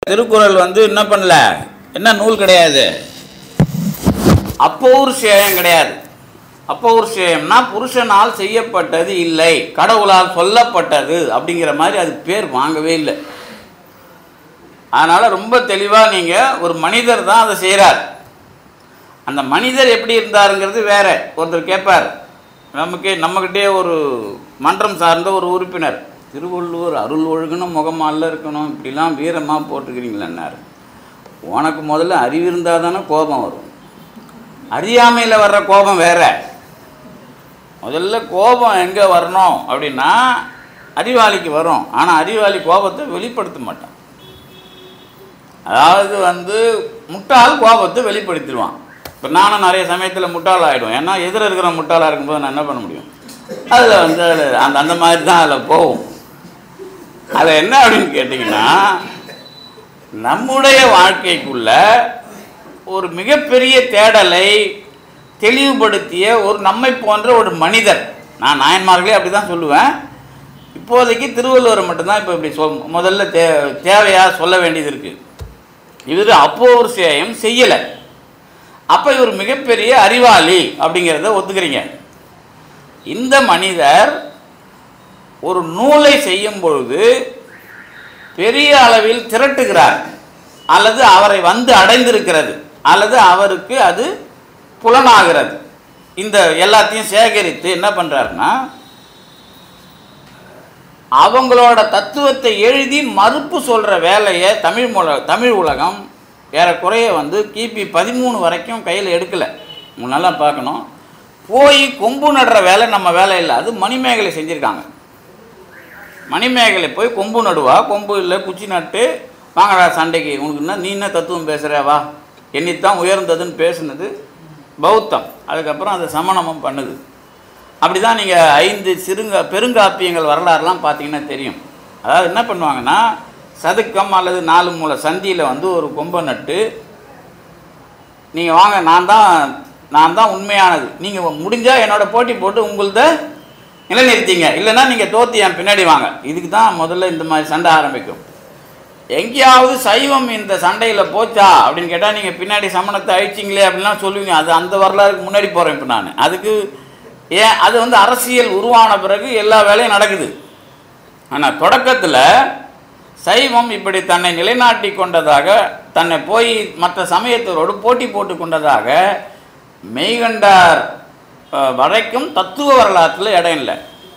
திருக்குறள் வந்து என்ன பண்ணல என்ன நூல் கிடையாது அப்பௌருஷேயம் கிடையாது அப்பௌருஷேயம்னா புருஷனால் செய்யப்பட்டது இல்லை கடவுளால் சொல்லப்பட்டது அப்படிங்கிற மாதிரி அது பேர் வாங்கவே இல்லை அதனால் ரொம்ப தெளிவாக நீங்கள் ஒரு மனிதர் தான் அதை செய்கிறார் அந்த மனிதர் எப்படி இருந்தாருங்கிறது வேற ஒருத்தர் கேட்பார் நமக்கு நம்மக்கிட்டே ஒரு மன்றம் சார்ந்த ஒரு உறுப்பினர் திருவள்ளுவர் அருள் ஒழுகுன்னு முகமால இருக்கணும் இப்படிலாம் வீரமாக போட்டிருக்கிறீங்களேன்னாரு உனக்கு முதல்ல அறிவு இருந்தால் தானே கோபம் வரும் அறியாமையில் வர்ற கோபம் வேற முதல்ல கோபம் எங்கே வரணும் அப்படின்னா அறிவாளிக்கு வரும் ஆனால் அறிவாளி கோபத்தை வெளிப்படுத்த மாட்டான் அதாவது வந்து முட்டாள் கோபத்தை வெளிப்படுத்திடுவான் இப்போ நானும் நிறைய சமயத்தில் முட்டாள் ஆகிடும் ஏன்னா எதிர இருக்கிற முட்டாளாக இருக்கும்போது நான் என்ன பண்ண முடியும் அதில் வந்து அதுல அந்த அந்த மாதிரி தான் அதில் போகும் அது என்ன அப்படின்னு கேட்டிங்கன்னா நம்முடைய வாழ்க்கைக்குள்ள ஒரு மிகப்பெரிய தேடலை தெளிவுபடுத்திய ஒரு நம்மை போன்ற ஒரு மனிதர் நான் நாயன்மார்களே அப்படி தான் சொல்லுவேன் இப்போதைக்கு திருவள்ளுவரை மட்டும்தான் இப்போ இப்படி சொல் முதல்ல தே தேவையாக சொல்ல வேண்டியது இருக்குது இவர் அப்போர்சேயம் செய்யலை அப்போ இவர் மிகப்பெரிய அறிவாளி அப்படிங்கிறத ஒத்துக்கிறீங்க இந்த மனிதர் ஒரு நூலை செய்யும் பொழுது பெரிய அளவில் திரட்டுகிறார் அல்லது அவரை வந்து அடைந்திருக்கிறது அல்லது அவருக்கு அது புலனாகிறது இந்த எல்லாத்தையும் சேகரித்து என்ன பண்ணுறாருன்னா அவங்களோட தத்துவத்தை எழுதி மறுப்பு சொல்கிற வேலையை தமிழ் முல தமிழ் உலகம் ஏறக்குறைய வந்து கிபி பதிமூணு வரைக்கும் கையில் எடுக்கலை நல்லா பார்க்கணும் போய் கொம்பு நடுற வேலை நம்ம வேலை இல்லை அது மணிமேகலை செஞ்சுருக்காங்க மணிமேகலை போய் கொம்பு நடுவா கொம்பு இல்லை குச்சி நட்டு வாங்கடா சண்டைக்கு உனக்கு என்ன நீ என்ன தத்துவம் பேசுகிற வா என்னைத்தான் உயர்ந்ததுன்னு பேசுனது பௌத்தம் அதுக்கப்புறம் அது சமணமும் பண்ணுது அப்படி தான் நீங்கள் ஐந்து சிறுங்க பெருங்காப்பியங்கள் வரலாறுலாம் பார்த்தீங்கன்னா தெரியும் அதாவது என்ன பண்ணுவாங்கன்னா சதுக்கம் அல்லது நாலு மூலை சந்தியில் வந்து ஒரு கொம்பை நட்டு நீங்கள் வாங்க நான் தான் நான் தான் உண்மையானது நீங்கள் முடிஞ்சால் என்னோட போட்டி போட்டு உங்கள்த நிலைநிறுத்திங்க இல்லைன்னா நீங்கள் தோத்து என் பின்னாடி வாங்க இதுக்கு தான் முதல்ல இந்த மாதிரி சண்டை ஆரம்பிக்கும் எங்கேயாவது சைவம் இந்த சண்டையில் போச்சா அப்படின்னு கேட்டால் நீங்கள் பின்னாடி சமணத்தை அழிச்சிங்களே அப்படின்லாம் சொல்லுவீங்க அது அந்த வரலாறுக்கு முன்னாடி போகிறேன் இப்போ நான் அதுக்கு ஏன் அது வந்து அரசியல் உருவான பிறகு எல்லா வேலையும் நடக்குது ஆனால் தொடக்கத்தில் சைவம் இப்படி தன்னை நிலைநாட்டி கொண்டதாக தன்னை போய் மற்ற சமயத்தோடு போட்டி போட்டு கொண்டதாக மெய்கண்டார் அஹ், வரைக்கும் தத்துவ வரலாற்றில் இடம் இல்லை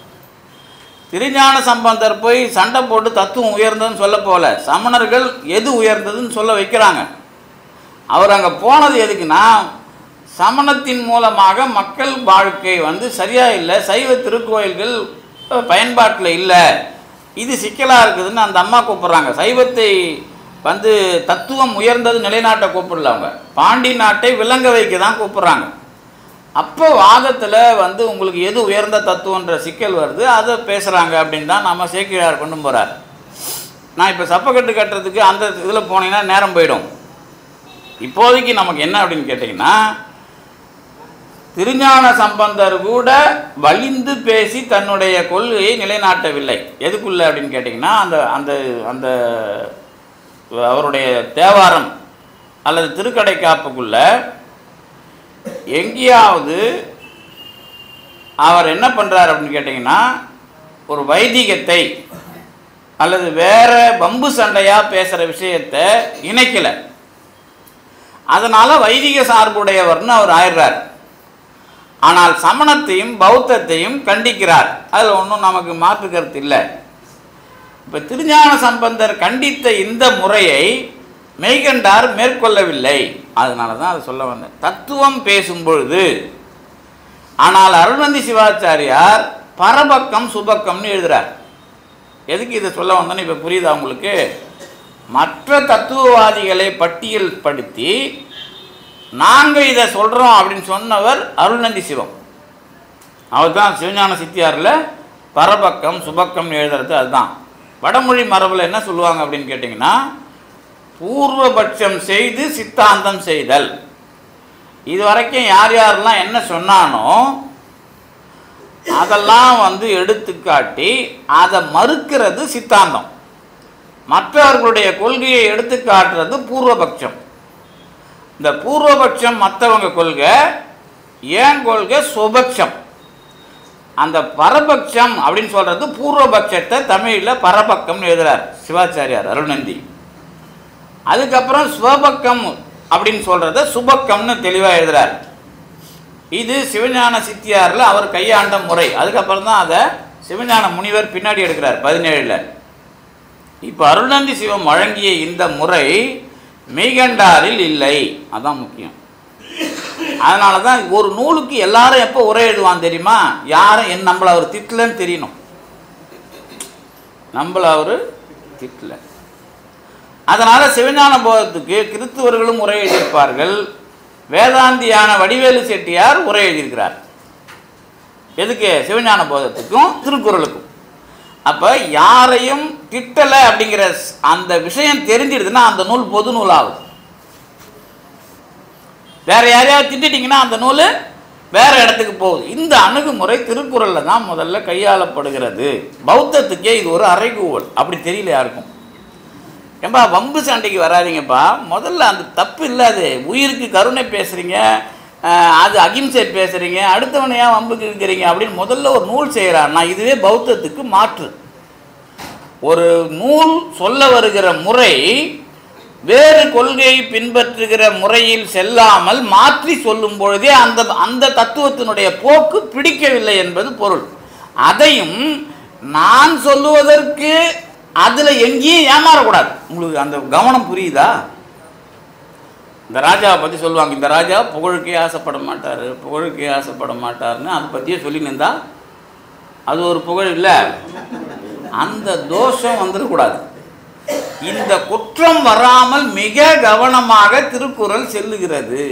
திருஞான சம்பந்தர் போய் சண்டை போட்டு தத்துவம் உயர்ந்ததுன்னு சொல்ல போல சமணர்கள் எது உயர்ந்ததுன்னு சொல்ல வைக்கிறாங்க அவர் அங்கே போனது எதுக்குன்னா சமணத்தின் மூலமாக மக்கள் வாழ்க்கை வந்து சரியா இல்லை சைவ திருக்கோயில்கள் பயன்பாட்டில் இல்லை இது சிக்கலாக இருக்குதுன்னு அந்த அம்மா கூப்பிட்றாங்க சைவத்தை வந்து தத்துவம் உயர்ந்தது நிலைநாட்ட கூப்பிடல அவங்க பாண்டி நாட்டை விளங்க வைக்க தான் கூப்பிட்றாங்க அப்போ வாதத்தில் வந்து உங்களுக்கு எது உயர்ந்த தத்துவன்ற சிக்கல் வருது அதை பேசுகிறாங்க அப்படின்னு தான் நம்ம சேக்கிழார் கொண்டு போகிறார் நான் இப்போ சப்பக்கட்டு கட்டுறதுக்கு அந்த இதில் போனீங்கன்னா நேரம் போயிடும் இப்போதைக்கு நமக்கு என்ன அப்படின்னு கேட்டிங்கன்னா திருஞான சம்பந்தர் கூட வலிந்து பேசி தன்னுடைய கொள்கையை நிலைநாட்டவில்லை எதுக்குள்ள அப்படின்னு கேட்டிங்கன்னா அந்த அந்த அந்த அவருடைய தேவாரம் அல்லது திருக்கடை காப்புக்குள்ள எங்கேயாவது அவர் என்ன பண்ணுறார் அப்படின்னு கேட்டிங்கன்னா ஒரு வைதிகத்தை அல்லது வேற பம்பு சண்டையாக பேசுகிற விஷயத்தை இணைக்கலை அதனால் வைதிக சார்புடையவர்னு அவர் ஆயிடுறார் ஆனால் சமணத்தையும் பௌத்தத்தையும் கண்டிக்கிறார் அதில் ஒன்றும் நமக்கு மாற்று கருத்து இல்லை இப்போ திருஞான சம்பந்தர் கண்டித்த இந்த முறையை மெய்கண்டார் மேற்கொள்ளவில்லை அதனால தான் அதை சொல்ல வந்தேன் தத்துவம் பேசும் பொழுது ஆனால் அருள்நந்தி சிவாச்சாரியார் பரபக்கம் சுபக்கம்னு எழுதுறார் எதுக்கு இதை சொல்ல வந்தேன்னு இப்போ புரியுதா உங்களுக்கு மற்ற தத்துவவாதிகளை பட்டியல் படுத்தி நாங்கள் இதை சொல்கிறோம் அப்படின்னு சொன்னவர் அருள்நந்தி சிவம் அவர் தான் சிவஞான சித்தியாரில் பரபக்கம் சுபக்கம் எழுதுறது அதுதான் வடமொழி மரபில் என்ன சொல்லுவாங்க அப்படின்னு கேட்டிங்கன்னா பூர்வபட்சம் செய்து சித்தாந்தம் செய்தல் இது வரைக்கும் யார் யாரெல்லாம் என்ன சொன்னானோ அதெல்லாம் வந்து எடுத்துக்காட்டி அதை மறுக்கிறது சித்தாந்தம் மற்றவர்களுடைய கொள்கையை எடுத்து காட்டுறது பூர்வபக்ஷம் இந்த பூர்வபக்ஷம் மற்றவங்க கொள்கை ஏன் கொள்கை சுபக்ஷம் அந்த பரபக்ஷம் அப்படின்னு சொல்றது பூர்வபக்ஷத்தை தமிழில் பரபக்கம்னு எழுதுறார் சிவாச்சாரியார் அருள்நந்தி அதுக்கப்புறம் ஸ்வபக்கம் அப்படின்னு சொல்றத சுபக்கம்னு தெளிவாக எழுதுறார் இது சிவஞான சித்தியாரில் அவர் கையாண்ட முறை அதுக்கப்புறம் தான் அதை சிவஞான முனிவர் பின்னாடி எடுக்கிறார் பதினேழில் இப்போ அருள்நந்தி சிவம் வழங்கிய இந்த முறை மெய்கண்டாரில் இல்லை அதான் முக்கியம் அதனால தான் ஒரு நூலுக்கு எல்லாரும் எப்போ உரை எழுதுவான் தெரியுமா யாரும் என் நம்மளை அவர் திட்டலன்னு தெரியணும் நம்மளை அவர் திட்டல அதனால சிவஞான போதத்துக்கு கிறிஸ்துவர்களும் உரை எழுதியிருப்பார்கள் வேதாந்தியான வடிவேலு செட்டியார் உரை எழுதியிருக்கிறார் எதுக்கு சிவஞான போதத்துக்கும் திருக்குறளுக்கும் அப்போ யாரையும் திட்டலை அப்படிங்கிற ஸ்- அந்த விஷயம் தெரிஞ்சிடுதுன்னா அந்த நூல் பொது நூல் ஆகுது வேற யாரையாவது திட்டிட்டீங்கன்னா அந்த நூல் வேற இடத்துக்கு போகுது இந்த அணுகுமுறை திருக்குறளில் தான் முதல்ல கையாளப்படுகிறது பௌத்தத்துக்கே இது ஒரு அறைகூவல் அப்படி தெரியல யாருக்கும் ஏம்பா வம்பு சண்டைக்கு வராதீங்கப்பா முதல்ல அந்த தப்பு இல்லாது உயிருக்கு கருணை பேசுகிறீங்க அது அகிம்சை பேசுகிறீங்க அடுத்தவனை ஏன் வம்புக்கு இருக்கிறீங்க அப்படின்னு முதல்ல ஒரு நூல் செய்கிறான்னா இதுவே பௌத்தத்துக்கு மாற்று ஒரு நூல் சொல்ல வருகிற முறை வேறு கொள்கையை பின்பற்றுகிற முறையில் செல்லாமல் மாற்றி சொல்லும் பொழுதே அந்த அந்த தத்துவத்தினுடைய போக்கு பிடிக்கவில்லை என்பது பொருள் அதையும் நான் சொல்லுவதற்கு அதில் எங்கேயும் ஏமாறக்கூடாது உங்களுக்கு அந்த கவனம் புரியுதா இந்த ராஜாவை பற்றி சொல்லுவாங்க இந்த ராஜா புகழுக்கே ஆசைப்பட மாட்டார் புகழுக்கே ஆசைப்பட மாட்டார்னு அதை பற்றியே சொல்லி நின்றா அது ஒரு புகழ் இல்லை அந்த தோஷம் வந்துடக்கூடாது இந்த குற்றம் வராமல் மிக கவனமாக திருக்குறள் செல்லுகிறது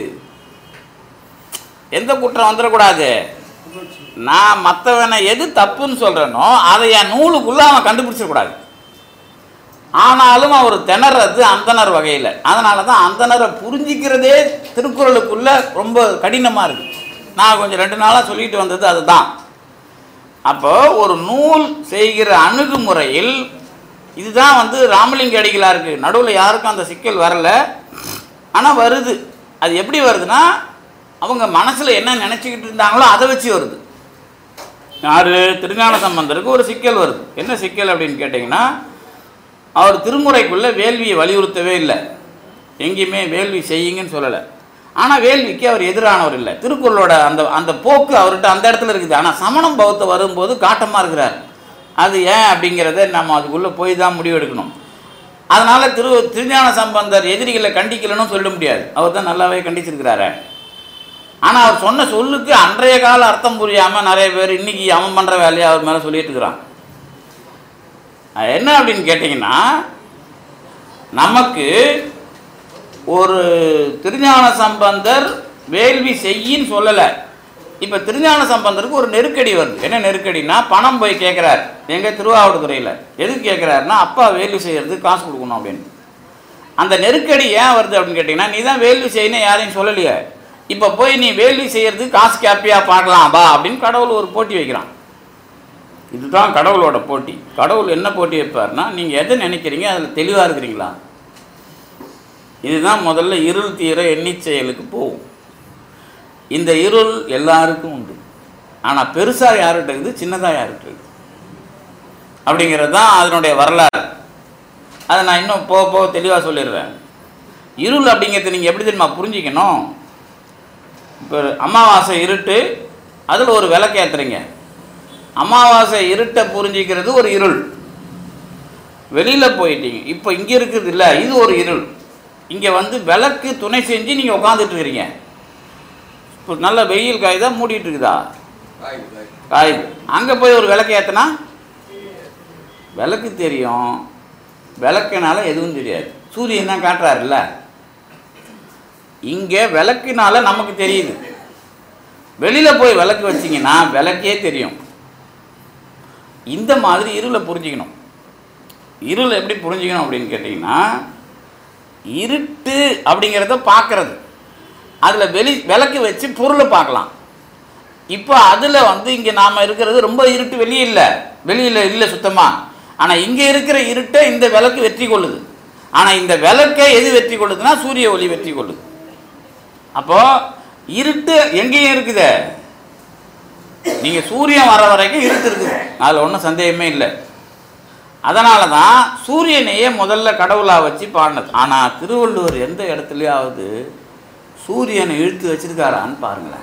எந்த குற்றம் வந்துடக்கூடாது நான் மற்றவனை எது தப்புன்னு சொல்கிறேனோ அதை என் நூலுக்குள்ளே அவன் கண்டுபிடிச்சிடக்கூடாது ஆனாலும் அவர் திணறது அந்தனர் வகையில் அதனால தான் அந்தனரை புரிஞ்சிக்கிறதே திருக்குறளுக்குள்ள ரொம்ப கடினமாக இருக்குது நான் கொஞ்சம் ரெண்டு நாளாக சொல்லிட்டு வந்தது அதுதான் அப்போ ஒரு நூல் செய்கிற அணுகுமுறையில் இதுதான் வந்து ராமலிங்க அடிகளாருக்கு நடுவில் யாருக்கும் அந்த சிக்கல் வரல ஆனால் வருது அது எப்படி வருதுன்னா அவங்க மனசில் என்ன நினச்சிக்கிட்டு இருந்தாங்களோ அதை வச்சு வருது யார் திருஞான சம்பந்தருக்கு ஒரு சிக்கல் வருது என்ன சிக்கல் அப்படின்னு கேட்டிங்கன்னா அவர் திருமுறைக்குள்ளே வேள்வியை வலியுறுத்தவே இல்லை எங்கேயுமே வேள்வி செய்யுங்கன்னு சொல்லலை ஆனால் வேள்விக்கு அவர் எதிரானவர் இல்லை திருக்குறளோட அந்த அந்த போக்கு அவர்கிட்ட அந்த இடத்துல இருக்குது ஆனால் சமணம் பௌத்த வரும்போது காட்டமாக இருக்கிறார் அது ஏன் அப்படிங்கிறத நம்ம அதுக்குள்ளே போய் தான் முடிவெடுக்கணும் அதனால் திரு திருஞான சம்பந்தர் எதிரிகளை கண்டிக்கலன்னு சொல்ல முடியாது அவர் தான் நல்லாவே கண்டிச்சிருக்கிறாரு ஆனால் அவர் சொன்ன சொல்லுக்கு அன்றைய கால அர்த்தம் புரியாமல் நிறைய பேர் இன்னைக்கு அவன் பண்ணுற வேலையை அவர் மேலே சொல்லிட்டு இருக்கிறான் அது என்ன அப்படின்னு கேட்டிங்கன்னா நமக்கு ஒரு திருஞான சம்பந்தர் வேள்வி செய்யின்னு சொல்லலை இப்போ திருஞான சம்பந்தருக்கு ஒரு நெருக்கடி வருது என்ன நெருக்கடினா பணம் போய் கேட்குறாரு எங்கள் திருவாவடுதுறையில் எதுக்கு கேட்குறாருன்னா அப்பா வேள்வி செய்யறதுக்கு காசு கொடுக்கணும் அப்படின்னு அந்த நெருக்கடி ஏன் வருது அப்படின்னு கேட்டிங்கன்னா நீ தான் வேள்வி செய்யணும் யாரையும் சொல்லலையே இப்போ போய் நீ வேள்வி செய்யறதுக்கு காசு கேப்பியா பார்க்கலாம் பா அப்படின்னு கடவுள் ஒரு போட்டி வைக்கிறான் இதுதான் கடவுளோட போட்டி கடவுள் என்ன போட்டி வைப்பார்னா நீங்கள் எதை நினைக்கிறீங்க அதில் தெளிவாக இருக்கிறீங்களா இதுதான் முதல்ல இருள் தீர எண்ணிச் செயலுக்கு போகும் இந்த இருள் எல்லாருக்கும் உண்டு ஆனால் பெருசாக யார்கிட்ட இருக்குது சின்னதாக யார்கிட்ட இருக்குது அப்படிங்கிறது தான் அதனுடைய வரலாறு அதை நான் இன்னும் போக போக தெளிவாக சொல்லிடுறேன் இருள் அப்படிங்கிறத நீங்கள் எப்படி தெரியுமா புரிஞ்சிக்கணும் இப்போ அமாவாசை இருட்டு அதில் ஒரு விளக்கு ஏற்றுறீங்க அமாவாசை இருட்டை புரிஞ்சிக்கிறது ஒரு இருள் வெளியில் போயிட்டீங்க இப்போ இங்கே இருக்குது இல்லை இது ஒரு இருள் இங்கே வந்து விளக்கு துணை செஞ்சு நீங்கள் உட்காந்துட்டு இருக்கிறீங்க இப்போ நல்ல வெயில் காயுதா மூடிட்டு இருக்குதா காயுது அங்கே போய் ஒரு விளக்கு ஏற்றினா விளக்கு தெரியும் விளக்குனால எதுவும் தெரியாது சூரியன் தான் காட்டுறாருல்ல இங்கே விளக்குனால நமக்கு தெரியுது வெளியில் போய் விளக்கு வச்சிங்கன்னா விளக்கே தெரியும் இந்த மாதிரி இருளை புரிஞ்சுக்கணும் இருள் எப்படி புரிஞ்சுக்கணும் அப்படின்னு கேட்டிங்கன்னா இருட்டு அப்படிங்கிறத பார்க்கறது அதில் வெளி விளக்கு வச்சு பொருளை பார்க்கலாம் இப்போ அதில் வந்து இங்கே நாம் இருக்கிறது ரொம்ப இருட்டு வெளியே இல்லை வெளியில் இல்லை சுத்தமாக ஆனால் இங்கே இருக்கிற இருட்டை இந்த விளக்கு வெற்றி கொள்ளுது ஆனால் இந்த விளக்கை எது வெற்றி கொள்ளுதுன்னா சூரிய ஒளி வெற்றி கொள்ளுது அப்போ இருட்டு எங்கேயும் இருக்குதே நீங்கள் சூரியன் வர வரைக்கும் இருட்டு இருக்குது அதில் ஒன்றும் சந்தேகமே இல்லை அதனால தான் சூரியனையே முதல்ல கடவுளாக வச்சு பாடினது ஆனால் திருவள்ளுவர் எந்த இடத்துலையாவது சூரியனை இழுத்து வச்சிருக்காரான்னு பாருங்களேன்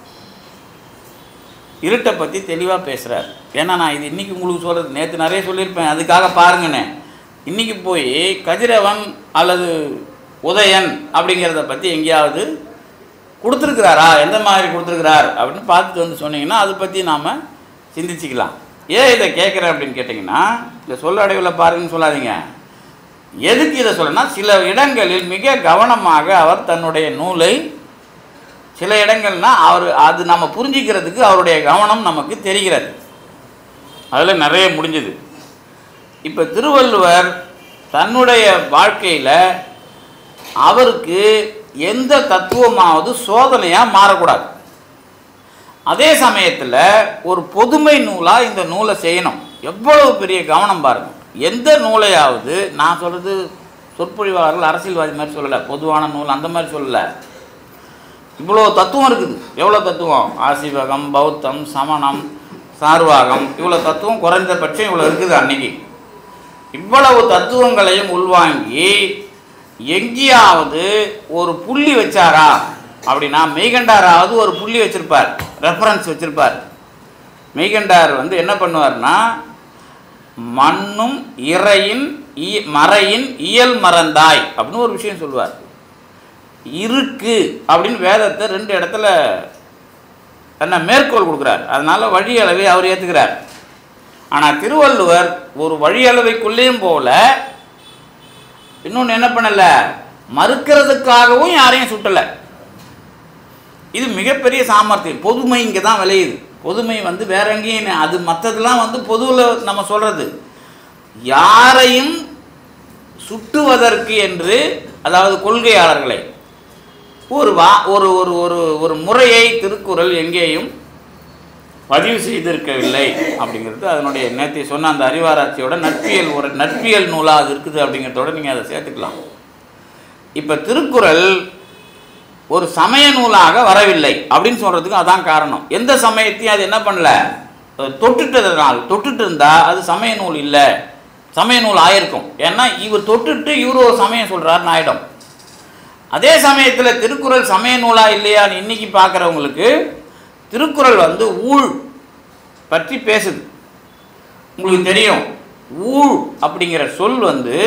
இருட்டை பற்றி தெளிவாக பேசுகிறார் ஏன்னா நான் இது இன்றைக்கி உங்களுக்கு சொல்கிறது நேற்று நிறைய சொல்லியிருப்பேன் அதுக்காக பாருங்கண்ணே இன்றைக்கி போய் கதிரவன் அல்லது உதயன் அப்படிங்கிறத பற்றி எங்கேயாவது கொடுத்துருக்குறாரா எந்த மாதிரி கொடுத்துருக்குறார் அப்படின்னு பார்த்துட்டு வந்து சொன்னீங்கன்னா அதை பற்றி நாம் சிந்திச்சுக்கலாம் ஏன் இதை கேட்குறேன் அப்படின்னு கேட்டிங்கன்னா இந்த சொல்லடைவில் பாருங்கன்னு சொல்லாதீங்க எதுக்கு இதை சொல்லனா சில இடங்களில் மிக கவனமாக அவர் தன்னுடைய நூலை சில இடங்கள்னா அவர் அது நம்ம புரிஞ்சிக்கிறதுக்கு அவருடைய கவனம் நமக்கு தெரிகிறது அதில் நிறைய முடிஞ்சது இப்போ திருவள்ளுவர் தன்னுடைய வாழ்க்கையில் அவருக்கு எந்த தத்துவமாவது சோதனையாக மாறக்கூடாது அதே சமயத்தில் ஒரு பொதுமை நூலாக இந்த நூலை செய்யணும் எவ்வளவு பெரிய கவனம் பாருங்க எந்த நூலையாவது நான் சொல்கிறது சொற்பொழிவாளர்கள் அரசியல்வாதி மாதிரி சொல்லலை பொதுவான நூல் அந்த மாதிரி சொல்லலை இவ்வளோ தத்துவம் இருக்குது எவ்வளோ தத்துவம் ஆசிவகம் பௌத்தம் சமணம் சார்வாகம் இவ்வளோ தத்துவம் குறைந்தபட்சம் இவ்வளோ இருக்குது அன்னைக்கு இவ்வளவு தத்துவங்களையும் உள்வாங்கி எங்கேயாவது ஒரு புள்ளி வச்சாரா அப்படின்னா மெய்கண்டாராவது ஒரு புள்ளி வச்சிருப்பார் ரெஃபரன்ஸ் வச்சிருப்பார் மெய்கண்டார் வந்து என்ன பண்ணுவார்னா மண்ணும் இறையின் இ- மறையின் இயல் மறந்தாய் அப்படின்னு ஒரு விஷயம் சொல்லுவார் இருக்கு அப்படின்னு வேதத்தை ரெண்டு இடத்துல என்ன மேற்கோள் கொடுக்குறார் அதனால வழி அளவை அவர் ஏற்றுக்கிறார் ஆனால் திருவள்ளுவர் ஒரு வழி அளவைக்குள்ளேயும் போல இன்னொன்று என்ன பண்ணல மறுக்கிறதுக்காகவும் யாரையும் சுட்டலை இது மிகப்பெரிய சாமர்த்தியம் பொதுமை இங்கே தான் விளையுது பொதுமை வந்து வேற எங்கேயும் இல்லை. அது மற்றதெல்லாம் வந்து பொதுவில் நம்ம சொல்கிறது யாரையும் சுட்டுவதற்கு என்று அதாவது கொள்கையாளர்களை ஒரு வா ஒரு ஒரு ஒரு ஒரு முறையை திருக்குறள் எங்கேயும் பதிவு செய்திருக்கவில்லை அப்படிங்கிறது அதனுடைய நேற்று சொன்ன அந்த அறிவாராய்ச்சியோட நட்பியல் ஒரு நட்பியல் நூலாக அது இருக்குது அப்படிங்கிறதோட நீங்கள் அதை சேர்த்துக்கலாம் இப்போ திருக்குறள் ஒரு சமய நூலாக வரவில்லை அப்படின்னு சொல்கிறதுக்கு அதான் காரணம் எந்த சமயத்தையும் அது என்ன பண்ணல அஹ் தொட்டுட்டதுனால் தொட்டுட்டு இருந்தா அது சமய நூல் இல்லை சமய நூல் ஆயிருக்கும் ஏன்னா இவர் தொட்டுட்டு இவர் ஒரு சமயம் சொல்கிறார் ஆயிடும் அதே சமயத்தில் திருக்குறள் சமய நூலா இல்லையான்னு இன்னைக்கு பார்க்குறவங்களுக்கு திருக்குறள் வந்து ஊழ் பற்றி பேசுது உங்களுக்கு தெரியும் ஊழ் அப்படிங்கிற சொல் வந்து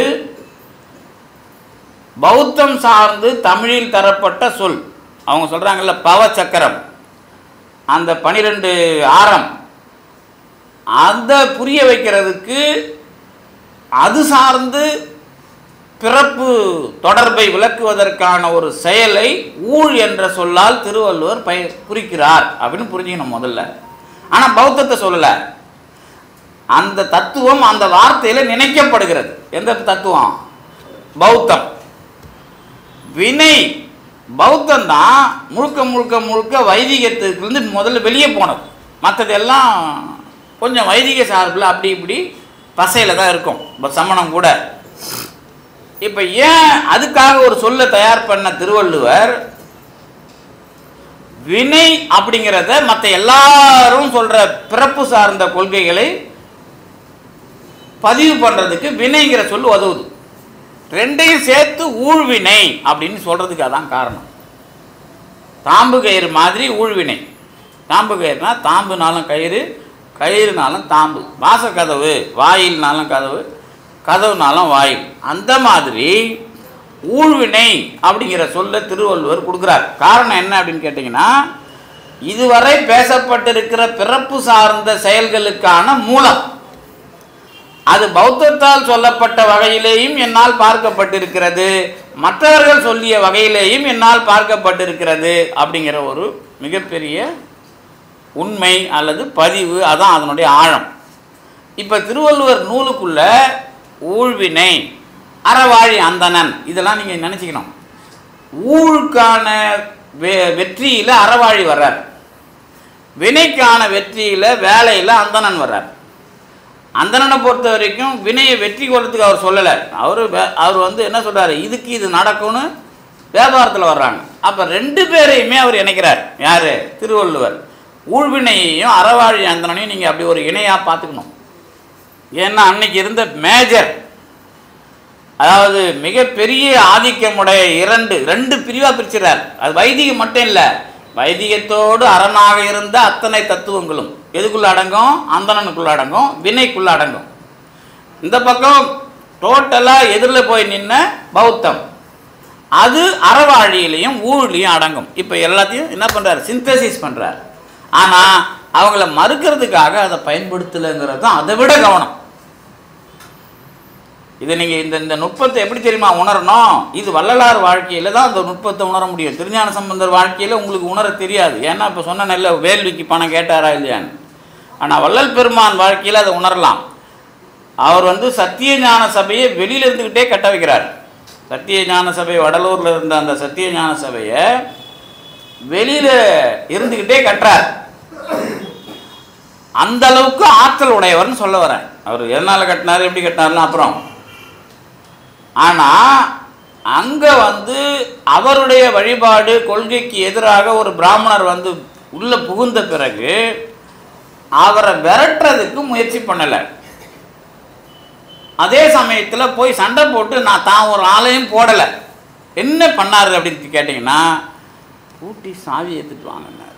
பௌத்தம் சார்ந்து தமிழில் தரப்பட்ட சொல் அவங்க சொல்கிறாங்கல்ல பவச்சக்கரம் அந்த பனிரெண்டு ஆரம் அந்த புரிய வைக்கிறதுக்கு அது சார்ந்து பிறப்பு தொடர்பை விளக்குவதற்கான ஒரு செயலை ஊழ் என்ற சொல்லால் திருவள்ளுவர் பய குறிக்கிறார் அப்படின்னு புரிஞ்சுக்கணும் முதல்ல ஆனால் பௌத்தத்தை சொல்லலை அந்த தத்துவம் அந்த வார்த்தையில் நினைக்கப்படுகிறது எந்த தத்துவம் பௌத்தம் வினை பௌத்தம் தான் முழுக்க முழுக்க முழுக்க வைதிகத்துலேருந்து முதல்ல வெளியே போனது மற்றதெல்லாம் கொஞ்சம் வைதிக சார்பில் அப்படி இப்படி பசையில் தான் இருக்கும் இப்போ சமணம் கூட இப்போ ஏன் அதுக்காக ஒரு சொல்ல தயார் பண்ண திருவள்ளுவர் வினை அப்படிங்கிறத மற்ற எல்லாரும் சொல்ற பிறப்பு சார்ந்த கொள்கைகளை பதிவு பண்றதுக்கு வினைங்கிற சொல் உதவுது ரெண்டையும் சேர்த்து ஊழ்வினை அப்படின்னு சொல்றதுக்கு அதான் காரணம் தாம்பு கயிறு மாதிரி ஊழ்வினை தாம்பு கயிறுனா தாம்புனாலும் கயிறு கயிறுனாலும் தாம்பு வாசக்கதவு வாயில்னாலும் கதவு கதவுனாலும் வாயில் அந்த மாதிரி ஊழ்வினை அப்படிங்கிற சொல்ல திருவள்ளுவர் கொடுக்குறார் காரணம் என்ன அப்படின்னு கேட்டிங்கன்னா இதுவரை பேசப்பட்டிருக்கிற பிறப்பு சார்ந்த செயல்களுக்கான மூலம் அது பௌத்தத்தால் சொல்லப்பட்ட வகையிலேயும் என்னால் பார்க்கப்பட்டிருக்கிறது மற்றவர்கள் சொல்லிய வகையிலேயும் என்னால் பார்க்கப்பட்டிருக்கிறது அப்படிங்கிற ஒரு மிகப்பெரிய உண்மை அல்லது பதிவு அதான் அதனுடைய ஆழம் இப்போ திருவள்ளுவர் நூலுக்குள்ள ஊழ்வினை அறவாழி அந்தணன் இதெல்லாம் நீங்கள் நினச்சிக்கணும் ஊழுக்கான வெ வெற்றியில் அறவாழி வர்றார் வினைக்கான வெற்றியில் வேலையில் அந்தணன் வர்றார் அந்தணனை பொறுத்த வரைக்கும் வினையை வெற்றி கொள்றதுக்கு அவர் சொல்லலை அவர் அவர் வந்து என்ன சொல்றாரு இதுக்கு இது நடக்கும்னு வியாபாரத்தில் வர்றாங்க அப்போ ரெண்டு பேரையுமே அவர் இணைக்கிறார் யார் திருவள்ளுவர் ஊழ்வினையையும் அறவாழி அந்தனையும் நீங்கள் அப்படி ஒரு இணையாக பார்த்துக்கணும் ஏன்னா அன்னைக்கு இருந்த மேஜர் அதாவது மிகப்பெரிய ஆதிக்கமுடைய இரண்டு ரெண்டு பிரிவாக பிரிச்சுறார் அது வைதிகம் மட்டும் இல்லை வைதிகத்தோடு அரணாக இருந்த அத்தனை தத்துவங்களும் எதுக்குள்ள அடங்கும் அந்தணனுக்குள்ள அடங்கும் வினைக்குள்ள அடங்கும் இந்த பக்கம் டோட்டலாக எதிரில் போய் நின்ன பௌத்தம் அது அறவாழியிலையும் ஊழிலையும் அடங்கும் இப்போ எல்லாத்தையும் என்ன பண்ணுறாரு சிந்தசிஸ் பண்ணுறார் ஆனால் அவங்கள மறுக்கிறதுக்காக அதை பயன்படுத்தலைங்கிறது தான் அதை விட கவனம் இதை நீங்கள் இந்த இந்த நுட்பத்தை எப்படி தெரியுமா உணரணும் இது வள்ளலார் வாழ்க்கையில் தான் அந்த நுட்பத்தை உணர முடியும் திருஞான சம்பந்தர் வாழ்க்கையில் உங்களுக்கு உணர தெரியாது ஏன்னா இப்போ சொன்ன நல்ல வேள்விக்கு பணம் கேட்டாரா இல்லையான்னு ஆனால் வள்ளல் பெருமான் வாழ்க்கையில் அதை உணரலாம் அவர் வந்து சத்திய ஞான சபையை வெளியில இருந்துக்கிட்டே கட்ட வைக்கிறார் சத்திய ஞான சபை வடலூரில் இருந்த அந்த சத்திய ஞான சபையை வெளியில் இருந்துக்கிட்டே கட்டுறார் அந்த அளவுக்கு ஆற்றல் உடையவர்னு சொல்ல வரேன் அவர் எதனால் கட்டினார் எப்படி கட்டினார்னு அப்புறம் ஆனால் அங்கே வந்து அவருடைய வழிபாடு கொள்கைக்கு எதிராக ஒரு பிராமணர் வந்து உள்ளே புகுந்த பிறகு அவரை விரட்டுறதுக்கு முயற்சி பண்ணலை அதே சமயத்தில் போய் சண்டை போட்டு நான் தான் ஒரு ஆளையும் போடலை என்ன பண்ணாரு அப்படின்னு கேட்டிங்கன்னா பூட்டி சாவி எடுத்துட்டு வாங்கினார்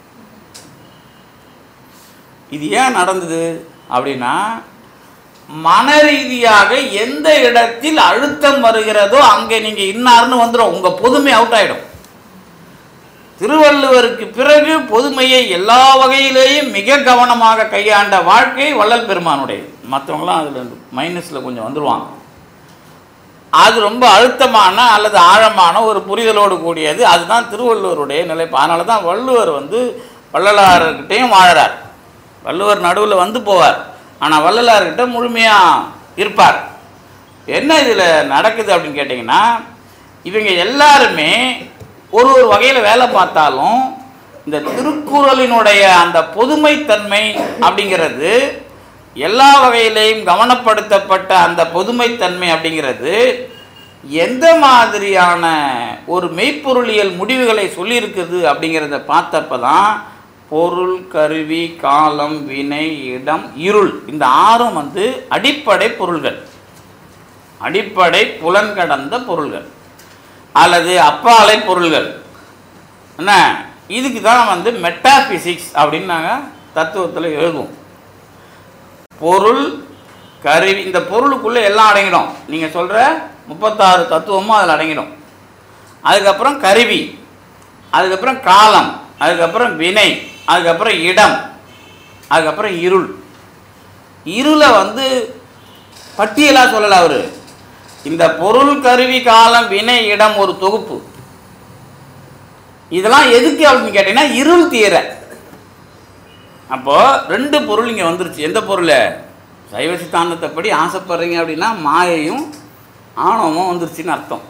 இது ஏன் நடந்தது அப்படின்னா மன ரீதியாக எந்த இடத்தில் அழுத்தம் வருகிறதோ அங்கே நீங்கள் இன்னார்னு வந்துடும் உங்கள் பொதுமை அவுட் ஆகிடும் திருவள்ளுவருக்கு பிறகு பொதுமையை எல்லா வகையிலேயும் மிக கவனமாக கையாண்ட வாழ்க்கை வள்ளல் பெருமானுடையது மற்றவங்களாம் அதில் மைனஸில் கொஞ்சம் வந்துடுவாங்க அது ரொம்ப அழுத்தமான அல்லது ஆழமான ஒரு புரிதலோடு கூடியது அதுதான் திருவள்ளுவருடைய நிலைப்பு அதனால தான் வள்ளுவர் வந்து வள்ளலார்கிட்டையும் வாழறார் வள்ளுவர் நடுவில் வந்து போவார் ஆனால் வள்ளலார்கிட்ட முழுமையாக இருப்பார் என்ன இதில் நடக்குது அப்படின்னு கேட்டிங்கன்னா இவங்க எல்லாருமே ஒரு ஒரு வகையில் வேலை பார்த்தாலும் இந்த திருக்குறளினுடைய அந்த பொதுமைத்தன்மை அப்படிங்கிறது எல்லா வகையிலையும் கவனப்படுத்தப்பட்ட அந்த பொதுமைத்தன்மை அப்படிங்கிறது எந்த மாதிரியான ஒரு மெய்ப்பொருளியல் முடிவுகளை சொல்லியிருக்குது அப்படிங்கிறத பார்த்தப்ப தான் பொருள் கருவி காலம் வினை இடம் இருள் இந்த ஆறும் வந்து அடிப்படை பொருள்கள் அடிப்படை புலன் கடந்த பொருள்கள் அல்லது அப்பாலை பொருள்கள் என்ன இதுக்கு தான் வந்து மெட்டாபிசிக்ஸ் அப்படின்னு நாங்கள் தத்துவத்தில் எழுதுவோம் பொருள் கருவி இந்த பொருளுக்குள்ளே எல்லாம் அடங்கிடும் நீங்கள் சொல்கிற முப்பத்தாறு தத்துவமும் அதில் அடங்கிடும் அதுக்கப்புறம் கருவி அதுக்கப்புறம் காலம் அதுக்கப்புறம் வினை அதுக்கப்புறம் இடம் அதுக்கப்புறம் இருள் இருளை வந்து பட்டியலாக சொல்லலை அவர் இந்த பொருள் கருவி காலம் வினை இடம் ஒரு தொகுப்பு இதெல்லாம் எதுக்கு அப்படின்னு கேட்டீங்கன்னா இருள் தீர அப்போ ரெண்டு பொருள் இங்கே வந்துருச்சு எந்த பொருள் சைவ சித்தாந்தத்தைப்படி ஆசைப்படுறீங்க அப்படின்னா மாயையும் ஆணவமும் வந்துருச்சுன்னு அர்த்தம்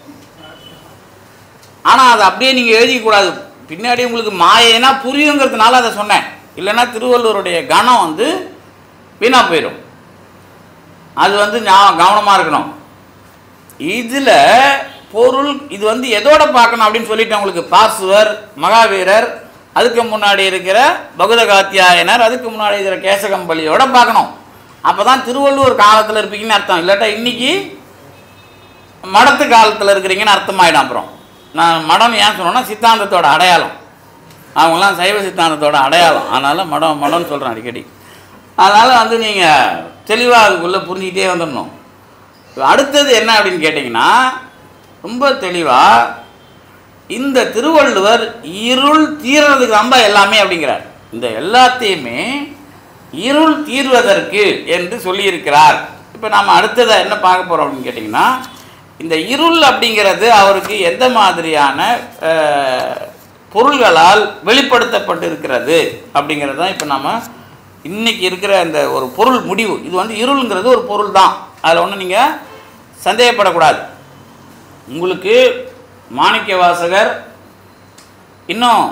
ஆனால் அதை அப்படியே நீங்கள் எழுதிக்கூடாது பின்னாடி உங்களுக்கு மாயைனா புரியுங்கிறதுனால அதை சொன்னேன் இல்லைன்னா திருவள்ளுவருடைய கணம் வந்து வீணாக போயிடும் அது வந்து கவனமாக இருக்கணும் இதில் பொருள் இது வந்து எதோட பார்க்கணும் அப்படின்னு சொல்லிட்டு உங்களுக்கு பாசுவர் மகாவீரர் அதுக்கு முன்னாடி இருக்கிற பகுத காத்தியாயனர் அதுக்கு முன்னாடி இருக்கிற கேசகம்பள்ளியோட பார்க்கணும் அப்போ தான் திருவள்ளுவர் காலத்தில் இருப்பீங்கன்னு அர்த்தம் இல்லாட்டா இன்னைக்கு மடத்து காலத்தில் இருக்கிறீங்கன்னு அர்த்தமாயிடும் அப்புறம் நான் மடம் ஏன் சொன்னேன்னா சித்தாந்தத்தோட அடையாளம் அவங்களாம் சைவ சித்தாந்தத்தோட அடையாளம் அதனால் மடம் மடம்னு சொல்கிறேன் அடிக்கடி அதனால் வந்து நீங்கள் தெளிவாக அதுக்குள்ளே புரிஞ்சுக்கிட்டே வந்துடணும் அடுத்தது என்ன அப்படின்னு கேட்டிங்கன்னா ரொம்ப தெளிவாக இந்த திருவள்ளுவர் இருள் தீர்றதுக்கு ரொம்ப எல்லாமே அப்படிங்கிறார் இந்த எல்லாத்தையுமே இருள் தீர்வதற்கு என்று சொல்லியிருக்கிறார் இப்போ நாம் அடுத்ததை என்ன பார்க்க போகிறோம் அப்படின்னு கேட்டிங்கன்னா இந்த இருள் அப்படிங்கிறது அவருக்கு எந்த மாதிரியான அஹ், பொருள்களால் வெளிப்படுத்தப்பட்டு இருக்கிறது அப்படிங்கிறது தான் இப்போ நம்ம இன்னைக்கு இருக்கிற அந்த ஒரு பொருள் முடிவு இது வந்து இருள்ங்கிறது ஒரு பொருள் தான் அதில் ஒன்றும் நீங்கள் சந்தேகப்படக்கூடாது உங்களுக்கு மாணிக்க வாசகர் இன்னும்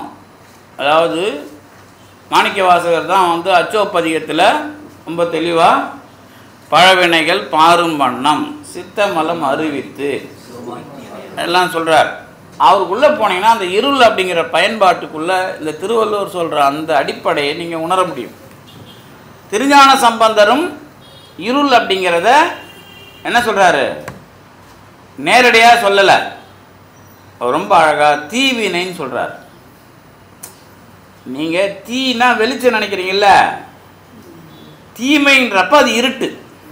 அதாவது மாணிக்க வாசகர் தான் வந்து அச்சோப்பதிகத்தில் ரொம்ப தெளிவாக பழவினைகள் பாரும் வண்ணம் சித்தமலம் அறிவித்து எல்லாம் சொல்கிறார் அவருக்குள்ளே போனீங்கன்னா அந்த இருள் அப்படிங்கிற பயன்பாட்டுக்குள்ளே இந்த திருவள்ளுவர் சொல்கிற அந்த அடிப்படையை நீங்கள் உணர முடியும் திருஞான சம்பந்தரும் இருள் அப்படிங்கிறத என்ன சொல்கிறாரு நேரடியாக சொல்லலை அவர் ரொம்ப அழகாக தீவினைன்னு சொல்கிறார் நீங்கள் தீனா வெளிச்சம் நினைக்கிறீங்கல்ல தீமைன்றப்ப அது இருட்டு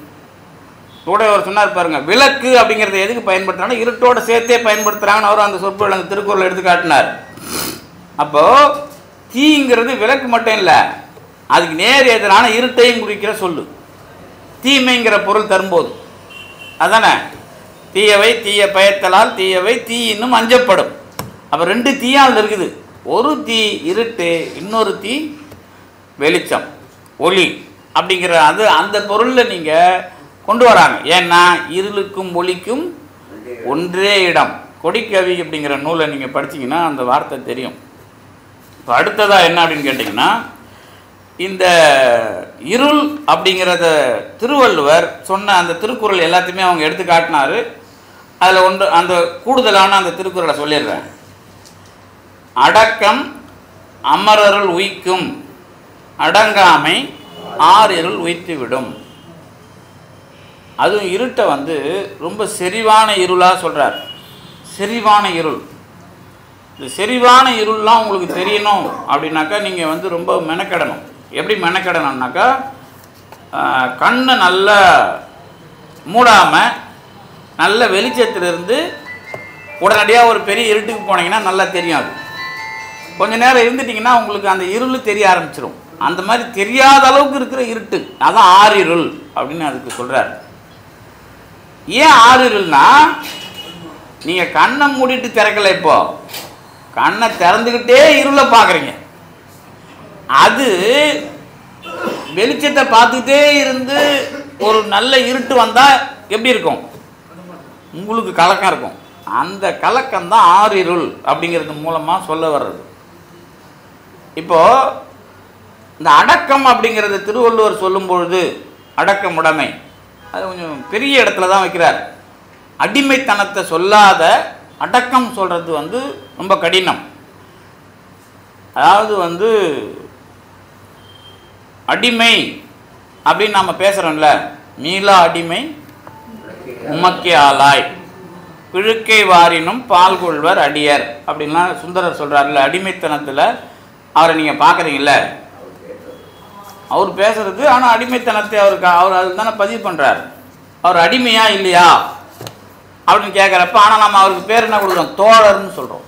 கூட அவர் சொன்னார் பாருங்க விளக்கு அப்படிங்கிறத எதுக்கு பயன்படுத்துறாங்க இருட்டோட சேர்த்தே பயன்படுத்துறாங்கன்னு அவர் அந்த சொற்பொருள் அந்த திருக்குறள் எடுத்து காட்டினார் அப்போ தீங்கிறது விளக்கு மட்டும் இல்லை அதுக்கு நேர் எதிரான இருட்டையும் குறிக்கிற சொல்லு தீமைங்கிற பொருள் தரும்போது அதானே தீயவை தீய பயத்தலால் தீயவை தீ இன்னும் அஞ்சப்படும் அப்போ ரெண்டு தீயா அதில் இருக்குது ஒரு தீ இருட்டு இன்னொரு தீ வெளிச்சம் ஒளி அப்படிங்கிற அது அந்த பொருளில் நீங்கள் கொண்டு வராங்க ஏன்னா இருளுக்கும் ஒளிக்கும் ஒன்றே இடம் கொடிக்கவி அப்படிங்கிற நூலை நீங்கள் படிச்சீங்கன்னா அந்த வார்த்தை தெரியும் இப்போ அடுத்ததாக என்ன அப்படின்னு கேட்டிங்கன்னா இந்த இருள் அப்படிங்கிறத திருவள்ளுவர் சொன்ன அந்த திருக்குறள் எல்லாத்தையுமே அவங்க எடுத்து காட்டினாரு அதில் ஒன்று அந்த கூடுதலான அந்த திருக்குறளை சொல்லிடுறேன் அடக்கம் அமரருள் உய்க்கும் அடங்காமை ஆறிருள் உய்த்து விடும் அதுவும் இருட்டை வந்து ரொம்ப செறிவான இருளாக சொல்கிறார் செறிவான இருள் இந்த செறிவான இருள்லாம் உங்களுக்கு தெரியணும் அப்படின்னாக்கா நீங்கள் வந்து ரொம்ப மெனக்கெடணும் எப்படி மெனக்கெடணும்னாக்கா ஆஹ், கண்ணை நல்லா மூடாமல் நல்ல வெளிச்சத்திலிருந்து உடனடியாக ஒரு பெரிய இருட்டுக்கு போனீங்கன்னா நல்லா தெரியும் அது கொஞ்ச நேரம் இருந்துட்டிங்கன்னா உங்களுக்கு அந்த இருள் தெரிய ஆரம்பிச்சிடும் அந்த மாதிரி தெரியாத அளவுக்கு இருக்கிற இருட்டு அதான் ஆறிருள் அப்படின்னு அதுக்கு சொல்கிறார் ஏன் ஆறிருள்னா நீங்கள் கண்ணை மூடிட்டு திறக்கல இப்போ கண்ணை திறந்துக்கிட்டே இருளை பார்க்குறீங்க அது வெளிச்சத்தை பார்த்துக்கிட்டே இருந்து ஒரு நல்ல இருட்டு வந்தால் எப்படி இருக்கும் உங்களுக்கு கலக்கம் இருக்கும் அந்த கலக்கம் தான் ஆறிருள் அப்படிங்கிறது மூலமாக சொல்ல வர்றது இப்போ இந்த அடக்கம் அப்படிங்கிறத திருவள்ளுவர் சொல்லும் பொழுது அடக்கம் உடைமை அது கொஞ்சம் பெரிய இடத்துல தான் வைக்கிறார் அடிமைத்தனத்தை சொல்லாத அடக்கம் சொல்கிறது வந்து ரொம்ப கடினம் அதாவது வந்து அடிமை அப்படின்னு நாம் பேசுகிறோம்ல மீளா அடிமை உமக்கே ஆளாய் பிழுக்கை வாரினும் பால் கொள்வர் அடியர் அப்படின்லாம் சுந்தரர் சொல்கிறாருல்ல அடிமைத்தனத்தில் அவரை நீங்கள் பார்க்குறீங்கள அவர் பேசுறது ஆனால் அடிமைத்தனத்தை அவருக்கு அவர் அதில் தானே பதிவு பண்ணுறார் அவர் அடிமையா இல்லையா அப்படின்னு கேட்குறப்ப ஆனால் நம்ம அவருக்கு பேர் என்ன கொடுக்குறோம் தோழர்னு சொல்கிறோம்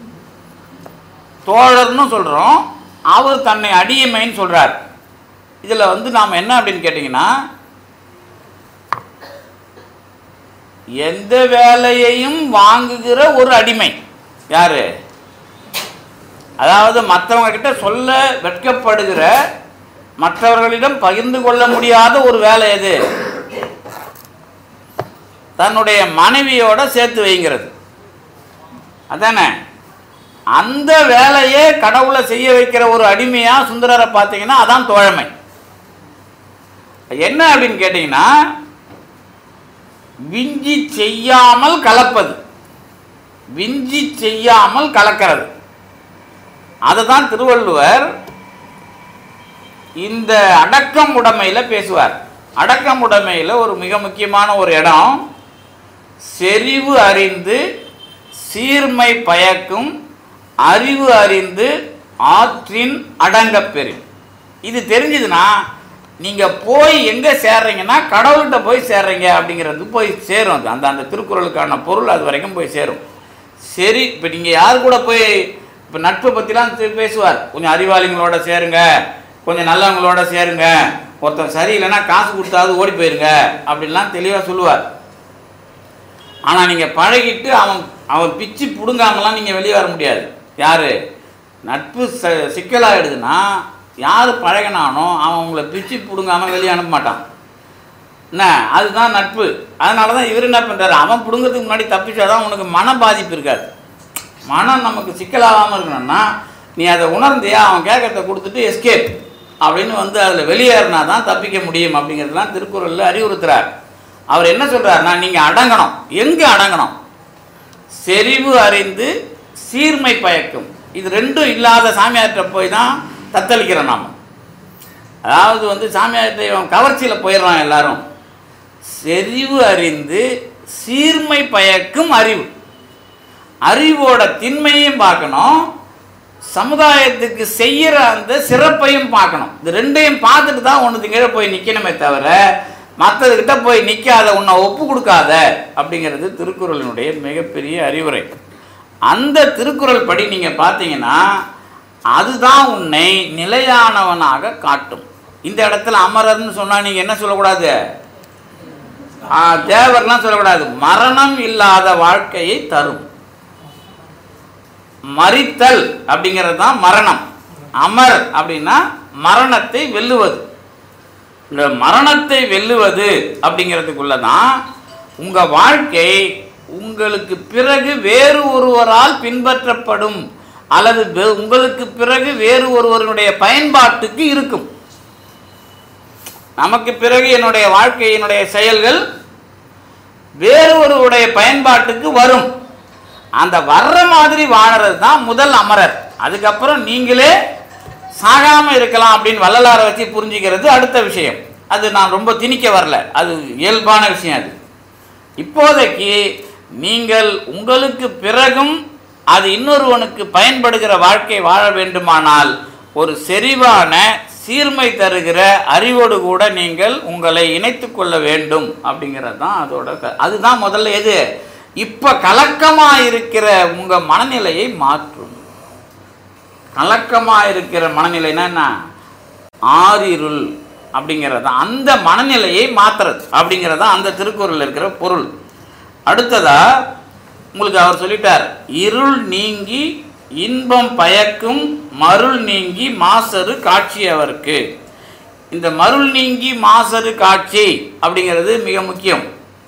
தோழர்னு சொல்கிறோம் அவர் தன்னை அடிமைன்னு சொல்கிறார் இதில் வந்து நாம் என்ன அப்படின்னு கேட்டிங்கன்னா எந்த வேலையையும் வாங்குகிற ஒரு அடிமை யாரு அதாவது மற்றவங்க கிட்ட சொல்ல வெட்கப்படுகிற மற்றவர்களிடம் பகிர்ந்து கொள்ள முடியாத ஒரு வேலை எது தன்னுடைய மனைவியோட சேர்த்து வைங்கிறது அதானே அந்த வேலையே கடவுளை செய்ய வைக்கிற ஒரு அடிமையா சுந்தரரை பார்த்தீங்கன்னா அதான் தோழமை என்ன அப்படின்னு கேட்டிங்கன்னா விஞ்சி செய்யாமல் கலப்பது விஞ்சி செய்யாமல் கலக்கிறது அதை தான் திருவள்ளுவர் இந்த அடக்கம் உடைமையில் பேசுவார் அடக்கம் உடைமையில் ஒரு மிக முக்கியமான ஒரு இடம் செறிவு அறிந்து சீர்மை பயக்கும் அறிவு அறிந்து ஆற்றின் அடங்கப் பெறும் இது தெரிஞ்சதுன்னா நீங்கள் போய் எங்கே சேர்றீங்கன்னா கடவுள்கிட்ட போய் சேர்றீங்க அப்படிங்கிறது போய் சேரும் அது அந்த அந்த திருக்குறளுக்கான பொருள் அது வரைக்கும் போய் சேரும் சரி இப்போ நீங்கள் யார் கூட போய் இப்போ நட்பை பற்றிலாம் தி- பேசுவார் கொஞ்சம் அறிவாளிங்களோட சேருங்க கொஞ்சம் நல்லவங்களோட சேருங்க ஒருத்தன் சரியில்லைன்னா காசு கொடுத்தாவது ஓடி போயிருங்க அப்படின்லாம் தெளிவாக சொல்லுவார் ஆனால் நீங்கள் பழகிட்டு அவன் அவன் பிச்சு பிடுங்காமலாம் நீங்கள் வெளியே வர முடியாது யார் நட்பு ச சிக்கலாகிடுதுன்னா யார் பழகினானோ அவன் உங்களை பிச்சு பிடுங்காமல் வெளியே அனுப்ப மாட்டான் என்ன அதுதான் நட்பு அதனால தான் இவர் என்ன பண்ணுறாரு அவன் பிடுங்கிறதுக்கு முன்னாடி தப்பிச்சாதான் உனக்கு மன பாதிப்பு இருக்காது மனம் நமக்கு சிக்கலாகாமல் இருக்கணும்னா நீ அதை உணர்ந்தியா அவன் கேட்கறத கொடுத்துட்டு எஸ்கேப் அப்படின்னு வந்து அதில் வெளியேறினா தான் தப்பிக்க முடியும் அப்படிங்கிறதுலாம் திருக்குறளில் அறிவுறுத்துறார் அவர் என்ன சொல்றாருன்னா நீங்கள் அடங்கணும் எங்கே அடங்கணும் செறிவு அறிந்து சீர்மை பயக்கும் இது ரெண்டும் இல்லாத சாமியார்கிட்ட போய் தான் தத்தளிக்கிறோம் நாம் அதாவது வந்து சாமியார்கிட்ட இவன் கவர்ச்சியில் போயிடுறான் எல்லாரும் செறிவு அறிந்து சீர்மை பயக்கும் அறிவு அறிவோட திண்மையும் பார்க்கணும் சமுதாயத்துக்கு செய்கிற அந்த சிறப்பையும் பார்க்கணும் இது ரெண்டையும் பார்த்துட்டு தான் ஒன்றுக்கு கீழே போய் நிற்கணுமே தவிர மற்றதுக்கிட்ட போய் நிற்காத உன்னை ஒப்பு கொடுக்காத அப்படிங்கிறது திருக்குறளினுடைய மிகப்பெரிய அறிவுரை அந்த திருக்குறள் படி நீங்கள் பார்த்தீங்கன்னா அதுதான் உன்னை நிலையானவனாக காட்டும் இந்த இடத்துல அமரர்னு சொன்னால் நீங்கள் என்ன சொல்லக்கூடாது ஆ, தேவர்லாம் சொல்லக்கூடாது மரணம் இல்லாத வாழ்க்கையை தரும் மரித்தல் அப்படிங்கிறது தான் மரணம் அமர் அப்படின்னா மரணத்தை வெல்லுவது இந்த மரணத்தை வெல்லுவது அப்படிங்கிறதுக்குள்ள தான் உங்கள் வாழ்க்கை உங்களுக்கு பிறகு வேறு ஒருவரால் பின்பற்றப்படும் அல்லது வெ- உங்களுக்கு பிறகு வேறு ஒருவருடைய பயன்பாட்டுக்கு இருக்கும் நமக்கு பிறகு என்னுடைய வாழ்க்கையினுடைய செயல்கள் வேறு ஒருவருடைய பயன்பாட்டுக்கு வரும் அந்த வர்ற மாதிரி வாழறது தான் முதல் அமரர் அதுக்கப்புறம் நீங்களே சாகாம இருக்கலாம் அப்படின்னு வள்ளலாரை வச்சு புரிஞ்சுக்கிறது அடுத்த விஷயம் அது நான் ரொம்ப திணிக்க வரல அது இயல்பான விஷயம் அது இப்போதைக்கு நீங்கள் உங்களுக்கு பிறகும் அது இன்னொருவனுக்கு பயன்படுகிற வாழ்க்கை வாழ வேண்டுமானால் ஒரு செறிவான சீர்மை தருகிற அறிவோடு கூட நீங்கள் உங்களை இணைத்துக் கொள்ள வேண்டும் அப்படிங்கிறது தான் அதோட க- அதுதான் முதல்ல எது இப்போ கலக்கமாக இருக்கிற உங்கள் மனநிலையை மாற்றும் கலக்கமாக இருக்கிற மனநிலைனா என்ன ஆறிருள் அப்படிங்கிறது தான் அந்த மனநிலையை மாத்துறது அப்படிங்கிறது தான் அந்த திருக்குறளில் இருக்கிற பொருள் அடுத்ததா உங்களுக்கு அவர் சொல்லிட்டார் இருள் நீங்கி இன்பம் பயக்கும் மருள் நீங்கி மாசரு காட்சி அவருக்கு இந்த மருள் நீங்கி மாசரு காட்சி அப்படிங்கிறது மிக முக்கியம்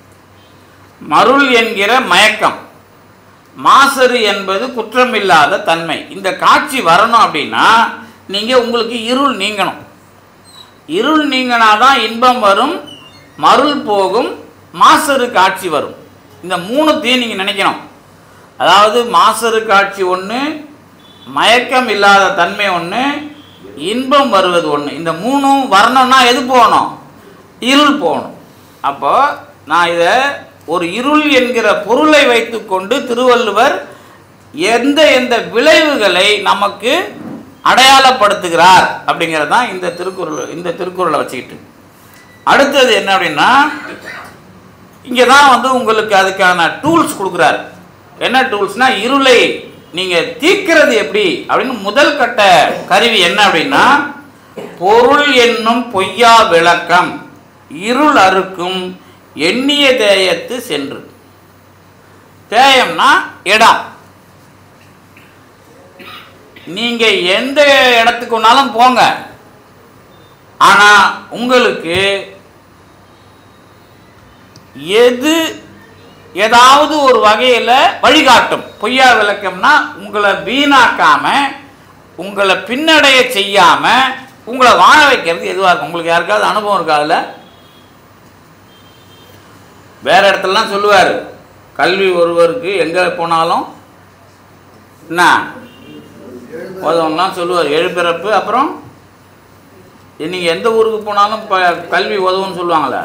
மருள் என்கிற மயக்கம் மாசரு என்பது குற்றமில்லாத தன்மை இந்த காட்சி வரணும் அப்படின்னா நீங்கள் உங்களுக்கு இருள் நீங்கணும் இருள் நீங்கினாதான் இன்பம் வரும் மருள் போகும் மாசரு காட்சி வரும் இந்த மூணுத்தையும் நீங்கள் நினைக்கணும் அதாவது மாசரு காட்சி ஒன்று மயக்கம் இல்லாத தன்மை ஒன்று இன்பம் வருவது ஒன்று இந்த மூணும் வரணும்னா எது போகணும் இருள் போகணும் அப்போ நான் இதை ஒரு இருள் என்கிற பொருளை வைத்துக்கொண்டு திருவள்ளுவர் எந்த எந்த விளைவுகளை நமக்கு அடையாளப்படுத்துகிறார் அப்படிங்கிறது தான் இந்த திருக்குறள் இந்த திருக்குறளை வச்சுக்கிட்டு அடுத்தது என்ன அப்படின்னா இங்கே தான் வந்து உங்களுக்கு அதுக்கான டூல்ஸ் கொடுக்குறாரு என்ன டூல்ஸ்னா இருளை நீங்கள் தீர்க்கிறது எப்படி அப்படின்னு முதல் கட்ட கருவி என்ன அப்படின்னா பொருள் என்னும் பொய்யா விளக்கம் இருள் அறுக்கும் எண்ணிய தேயத்து சென்று தேயம்னா இடம் நீங்க எந்த இடத்துக்கு வேணாலும் போங்க ஆனா உங்களுக்கு எது ஏதாவது ஒரு வகையில் வழிகாட்டும் பொய்யா விளக்கம்னா உங்களை வீணாக்காம உங்களை பின்னடைய செய்யாம உங்களை வாழ வைக்கிறது எதுவாக இருக்கும் உங்களுக்கு யாருக்காவது அனுபவம் இருக்கா அதுல வேற இடத்துலலாம் சொல்லுவார் கல்வி ஒருவருக்கு எங்கே போனாலும் என்ன உதவம்லாம் சொல்லுவார் எழுபிறப்பு அப்புறம் நீங்கள் எந்த ஊருக்கு போனாலும் இப்போ கல்வி உதவும்னு சொல்லுவாங்களே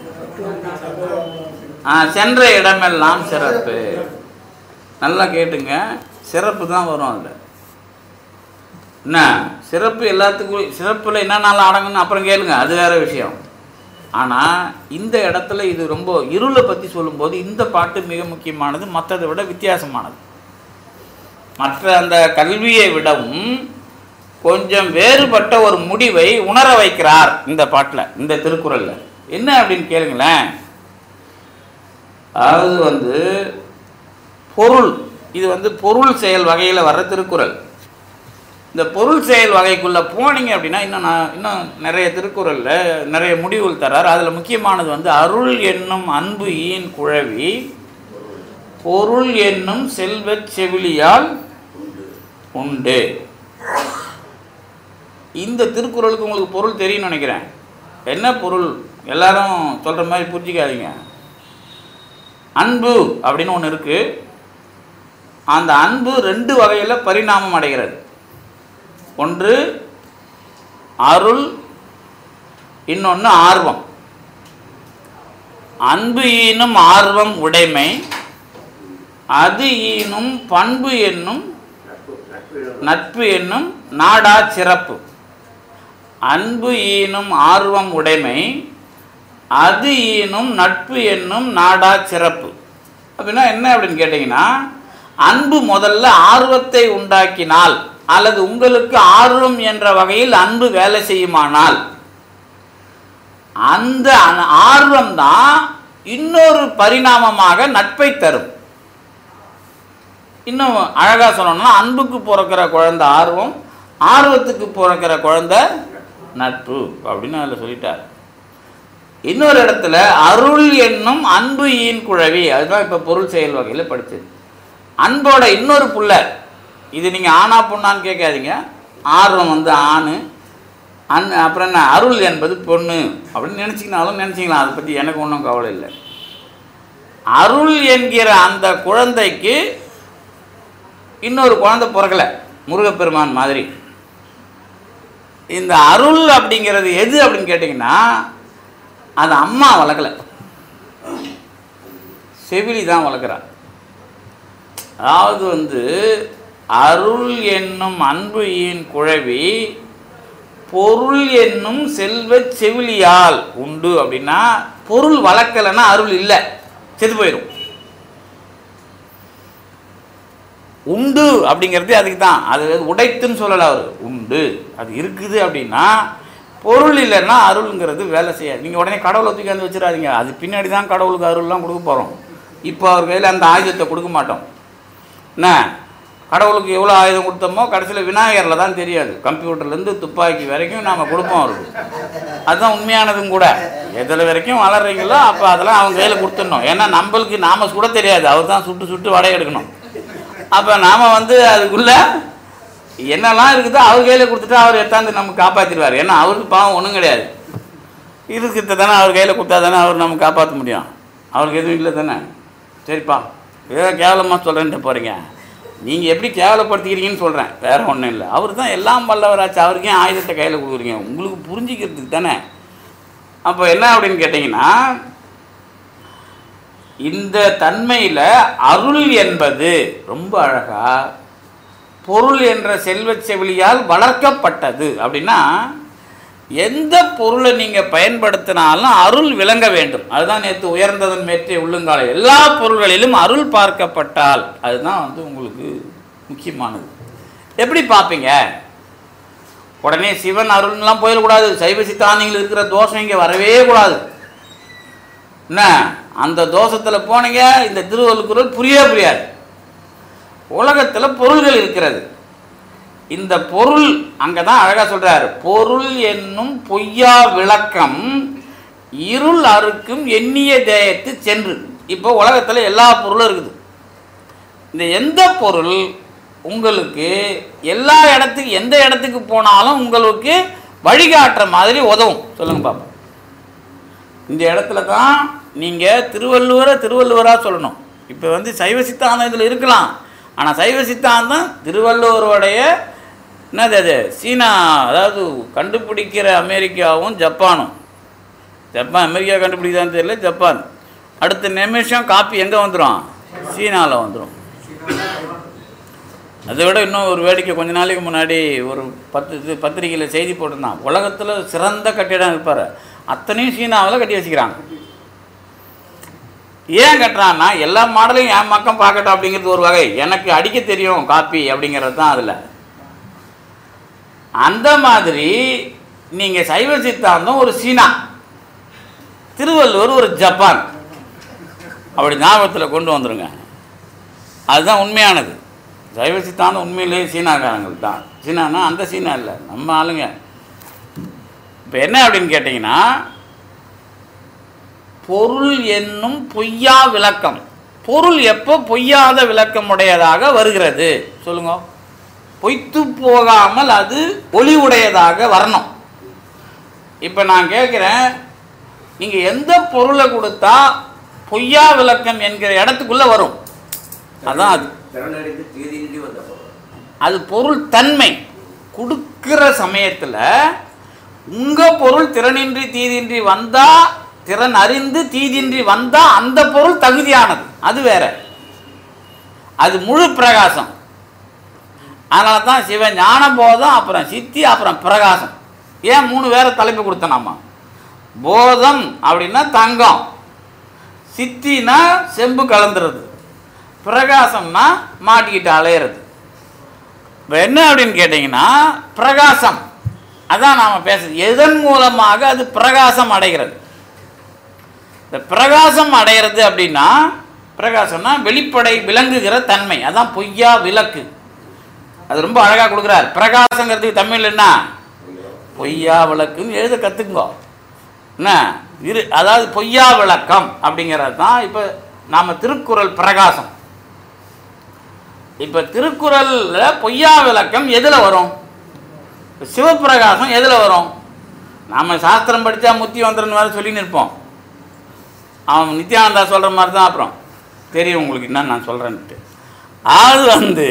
ஆ சென்ற இடமெல்லாம் சிறப்பு நல்லா கேட்டுங்க சிறப்பு தான் வரும் அதில் என்ன சிறப்பு எல்லாத்துக்கும் சிறப்பில் என்னென்னாலும் அடங்குன்னு அப்புறம் கேளுங்க அது வேற விஷயம் ஆனால் இந்த இடத்துல இது ரொம்ப இருளை பற்றி சொல்லும்போது இந்த பாட்டு மிக முக்கியமானது மற்றதை விட வித்தியாசமானது மற்ற அந்த கல்வியை விடவும் கொஞ்சம் வேறுபட்ட ஒரு முடிவை உணர வைக்கிறார் இந்த பாட்டில் இந்த திருக்குறளில் என்ன அப்படின்னு கேளுங்களேன் அதாவது வந்து பொருள் இது வந்து பொருள் செயல் வகையில் வர்ற திருக்குறள் இந்த பொருள் செயல் வகைக்குள்ளே போனீங்க அப்படின்னா இன்னும் நான் இன்னும் நிறைய திருக்குறளில் நிறைய முடிவுகள் தரார் அதில் முக்கியமானது வந்து அருள் என்னும் அன்பு ஈன் குழவி பொருள் என்னும் செல்வச் செவிலியால் உண்டு இந்த திருக்குறளுக்கு உங்களுக்கு பொருள் தெரியும்னு நினைக்கிறேன் என்ன பொருள் எல்லாரும் சொல்கிற மாதிரி புரிஞ்சிக்காதீங்க அன்பு அப்படின்னு ஒன்று இருக்குது அந்த அன்பு ரெண்டு வகையில் பரிணாமம் அடைகிறது ஒன்று அருள் இன்னொன்று ஆர்வம் அன்பு ஈனும் ஆர்வம் உடைமை அது ஈனும் பண்பு என்னும் நட்பு என்னும் நாடா சிறப்பு அன்பு ஈனும் ஆர்வம் உடைமை அது ஈனும் நட்பு என்னும் நாடா சிறப்பு அப்படின்னா என்ன அப்படின்னு கேட்டிங்கன்னா அன்பு முதல்ல ஆர்வத்தை உண்டாக்கினால் அல்லது உங்களுக்கு ஆர்வம் என்ற வகையில் அன்பு வேலை செய்யுமானால் அந்த ஆர்வம் தான் இன்னொரு பரிணாமமாக நட்பை தரும் இன்னும் அழகாக சொல்லணும்னா அன்புக்கு பிறக்கிற குழந்தை ஆர்வம் ஆர்வத்துக்கு பிறக்கிற குழந்தை நட்பு அப்படின்னு அதில் சொல்லிட்டார் இன்னொரு இடத்துல அருள் என்னும் அன்பு ஈன் குழவி அதுதான் இப்போ பொருள் செயல் வகையில் படிச்சது அன்போட இன்னொரு புள்ள இது நீங்கள் ஆணா பொண்ணான்னு கேட்காதீங்க ஆர்வம் வந்து ஆண் அன் அப்புறம் என்ன அருள் என்பது பொண்ணு அப்படின்னு நினச்சிக்கினாலும் நினச்சிக்கலாம் அதை பற்றி எனக்கு ஒன்றும் கவலை இல்லை அருள் என்கிற அந்த குழந்தைக்கு இன்னொரு குழந்தை பிறக்கலை முருகப்பெருமான் மாதிரி இந்த அருள் அப்படிங்கிறது எது அப்படின்னு கேட்டிங்கன்னா அது அம்மா வளர்க்கலை செவிலி தான் வளர்க்குறான் அதாவது வந்து அருள் என்னும் அன்பு ஈன் குழவி பொருள் என்னும் செல்வ செவிலியால் உண்டு அப்படின்னா பொருள் வளர்க்கலைன்னா அருள் இல்லை செத்து போயிடும் உண்டு அப்படிங்கிறது அதுக்கு தான் அது உடைத்துன்னு சொல்லலை அவர் உண்டு அது இருக்குது அப்படின்னா பொருள் இல்லைன்னா அருள்ங்கிறது வேலை செய்யாது நீங்கள் உடனே கடவுளை தூக்கி வந்து வச்சிடாதீங்க அது பின்னாடி தான் கடவுளுக்கு அருள்லாம் கொடுக்க போகிறோம் இப்போ அவர் கையில் அந்த ஆயுதத்தை கொடுக்க மாட்டோம் என்ன கடவுளுக்கு எவ்வளோ ஆயுதம் கொடுத்தோமோ கடைசியில் விநாயகரில் தான் தெரியாது கம்ப்யூட்டர்லேருந்து துப்பாக்கி வரைக்கும் நாம் கொடுப்போம் அவருக்கு அதுதான் உண்மையானதும் கூட எதில் வரைக்கும் வளர்றீங்களோ அப்போ அதெல்லாம் அவங்க கையில் கொடுத்துடணும் ஏன்னா நம்மளுக்கு நாம சுட தெரியாது அவர் தான் சுட்டு சுட்டு வடை எடுக்கணும் அப்போ நாம் வந்து அதுக்குள்ளே என்னெல்லாம் இருக்குதோ அவர் கையில் கொடுத்துட்டா அவர் எடுத்தாந்து நமக்கு காப்பாற்றிடுவார் ஏன்னா அவருக்கு பாவம் ஒன்றும் கிடையாது இருக்கிறத தானே அவர் கையில் கொடுத்தா தானே அவர் நம்ம காப்பாற்ற முடியும் அவருக்கு எதுவும் இல்லை தானே சரிப்பா ஏதோ கேவலமாக சொல்கிறேன்ட்டு போகிறீங்க நீங்கள் எப்படி கேவலப்படுத்திக்கிறீங்கன்னு சொல்கிறேன் வேறு ஒன்றும் இல்லை அவர் தான் எல்லாம் வல்லவராச்சு அவருக்கே ஆயுதத்தை கையில் கொடுக்குறீங்க உங்களுக்கு புரிஞ்சிக்கிறதுக்கு தானே அப்போ என்ன அப்படின்னு கேட்டிங்கன்னா இந்த தன்மையில் அருள் என்பது ரொம்ப அழகா பொருள் என்ற செல்வச் செவிலியால் வளர்க்கப்பட்டது அப்படின்னா எந்த பொருளை நீங்கள் பயன்படுத்தினாலும் அருள் விளங்க வேண்டும் அதுதான் நேற்று உயர்ந்ததன் மேற்றே உள்ளுங்கால எல்லா பொருள்களிலும் அருள் பார்க்கப்பட்டால் அதுதான் வந்து உங்களுக்கு முக்கியமானது எப்படி பார்ப்பீங்க உடனே சிவன் அருள்லாம் போயிடக்கூடாது சைவ சித்தாந்திகள் இருக்கிற தோஷம் இங்கே வரவே கூடாது என்ன அந்த தோஷத்தில் போனீங்க இந்த திருவள்ளுக்குறள் புரியவே புரியாது உலகத்தில் பொருள்கள் இருக்கிறது இந்த பொருள் அங்கே தான் அழகாக சொல்கிறார் பொருள் என்னும் பொய்யா விளக்கம் இருள் அறுக்கும் எண்ணிய தேயத்து சென்று இப்போ உலகத்தில் எல்லா பொருளும் இருக்குது இந்த எந்த பொருள் உங்களுக்கு எல்லா இடத்துக்கு எந்த இடத்துக்கு போனாலும் உங்களுக்கு வழிகாட்டுற மாதிரி உதவும் சொல்லுங்க பாப்போம் இந்த இடத்துல தான் நீங்கள் திருவள்ளுவரை திருவள்ளுவராக சொல்லணும் இப்போ வந்து சைவ சித்தாந்தம் இதில் இருக்கலாம் ஆனால் சைவ சித்தாந்தம் திருவள்ளுவருடைய என்னது அது சீனா அதாவது கண்டுபிடிக்கிற அமெரிக்காவும் ஜப்பானும் ஜப்பான் அமெரிக்கா கண்டுபிடிக்குதான்னு தெரியல ஜப்பான் அடுத்த நிமிஷம் காப்பி எங்கே வந்துடும் சீனாவில் வந்துடும் அதை விட இன்னும் ஒரு வேடிக்கை கொஞ்ச நாளைக்கு முன்னாடி ஒரு பத்து இது பத்திரிகையில் செய்தி போட்டிருந்தான் உலகத்தில் சிறந்த கட்டிடம் இருப்பார் அத்தனையும் சீனாவில் கட்டி வச்சுக்கிறாங்க ஏன் கட்டுறான்னா எல்லா மாடலையும் என் பக்கம் பார்க்கட்டும் அப்படிங்கிறது ஒரு வகை எனக்கு அடிக்க தெரியும் காப்பி அப்படிங்கிறது தான் அதில் அந்த மாதிரி நீங்கள் சைவ சித்தாந்தம் ஒரு சீனா திருவள்ளுவர் ஒரு ஜப்பான் அப்படி ஞாபகத்தில் கொண்டு வந்துருங்க அதுதான் உண்மையானது சைவ சித்தாந்தம் உண்மையிலேயே சீனாக்காரங்கள் தான் சீனானா அந்த சீனா இல்லை நம்ம ஆளுங்க இப்போ என்ன அப்படின்னு கேட்டிங்கன்னா பொருள் என்னும் பொய்யா விளக்கம் பொருள் எப்போ பொய்யாத விளக்கம் உடையதாக வருகிறது சொல்லுங்க பொய்த்து போகாமல் அது ஒளி உடையதாக வரணும் இப்போ நான் கேட்குறேன் நீங்கள் எந்த பொருளை கொடுத்தா பொய்யா விளக்கம் என்கிற இடத்துக்குள்ளே வரும் அதான் அது திறனடைந்து தீதின்றி வந்த பொருள் அது பொருள் தன்மை கொடுக்கிற சமயத்தில் உங்கள் பொருள் திறனின்றி தீதின்றி வந்தால் திறன் அறிந்து தீதின்றி வந்தால் அந்த பொருள் தகுதியானது அது வேற அது முழு பிரகாசம் அதனால தான் சிவ ஞான போதம் அப்புறம் சித்தி அப்புறம் பிரகாசம் ஏன் மூணு வேற தலைப்பு கொடுத்தனாமா போதம் அப்படின்னா தங்கம் சித்தினா செம்பு கலந்துறது பிரகாசம்னா மாட்டிக்கிட்டு அலையிறது இப்போ என்ன அப்படின்னு கேட்டிங்கன்னா பிரகாசம் அதான் நாம் பேசுறது எதன் மூலமாக அது பிரகாசம் அடைகிறது இந்த பிரகாசம் அடைகிறது அப்படின்னா பிரகாசம்னா வெளிப்படை விளங்குகிற தன்மை அதான் பொய்யா விளக்கு அது ரொம்ப அழகாக கொடுக்குறார் பிரகாசங்கிறதுக்கு தமிழ் என்ன பொய்யா விளக்குன்னு எழுத கற்றுக்குங்கோ என்ன இரு அதாவது பொய்யா விளக்கம் அப்படிங்கிறது தான் இப்போ நாம் திருக்குறள் பிரகாசம் இப்போ திருக்குறளில் பொய்யா விளக்கம் எதில் வரும் இப்ப சிவப்பிரகாசம் எதில் வரும் நாம் சாஸ்திரம் படித்தா முத்தி வந்துருன்னு வேறு சொல்லின்னு இருப்போம் அவன் நித்யானந்தா சொல்கிற மாதிரி தான் அப்புறம் தெரியும் உங்களுக்கு என்ன நான் சொல்கிறேன்ட்டு அது வந்து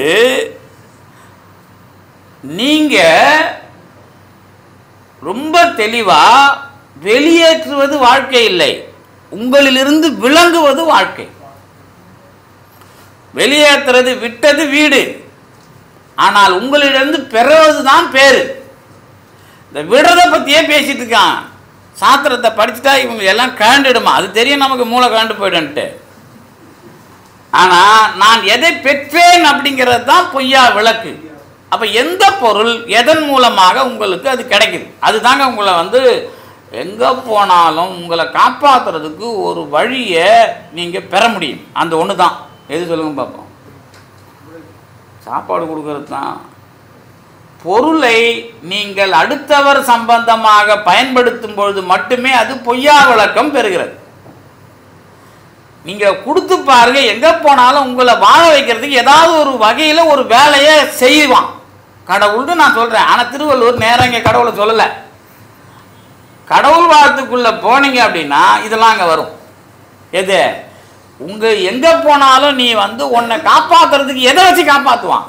நீங்கள் ரொம்ப தெளிவாக வெளியேற்றுவது வாழ்க்கை இல்லை உங்களிலிருந்து விளங்குவது வாழ்க்கை வெளியேற்றுறது விட்டது வீடு ஆனால் உங்களிடந்து பெறுவது தான் பேரு இந்த விடுறதை பற்றியே பேசிட்டு இருக்கான் சாத்திரத்தை படிச்சுட்டா இவங்க எல்லாம் கழண்டுடுமா அது தெரியும் நமக்கு மூளை கழண்டு போயிடுன்ட்டு ஆனால் நான் எதை பெற்றேன் அப்படிங்கிறது தான் பொய்யா விளக்கு அப்போ எந்த பொருள் எதன் மூலமாக உங்களுக்கு அது கிடைக்குது அதுதாங்க உங்களை வந்து எங்கே போனாலும் உங்களை காப்பாற்றுறதுக்கு ஒரு வழியை நீங்கள் பெற முடியும் அந்த ஒன்று தான் எது சொல்லுங்க பார்ப்போம் சாப்பாடு கொடுக்கறது தான் பொருளை நீங்கள் அடுத்தவர் சம்பந்தமாக பயன்படுத்தும் பொழுது மட்டுமே அது பொய்யா விளக்கம் பெறுகிறது நீங்கள் கொடுத்து பாருங்க எங்கே போனாலும் உங்களை வாழ வைக்கிறதுக்கு ஏதாவது ஒரு வகையில் ஒரு வேலையை செய்வான் கடவுள்னு நான் சொல்கிறேன் ஆனால் திருவள்ளுவர் நேரம் இங்கே கடவுளை சொல்லலை கடவுள் வாழ்த்துக்குள்ளே போனீங்க அப்படின்னா இதெல்லாம் அங்கே வரும் எது உங்கள் எங்கே போனாலும் நீ வந்து உன்னை காப்பாற்றுறதுக்கு எதை வச்சு காப்பாற்றுவான்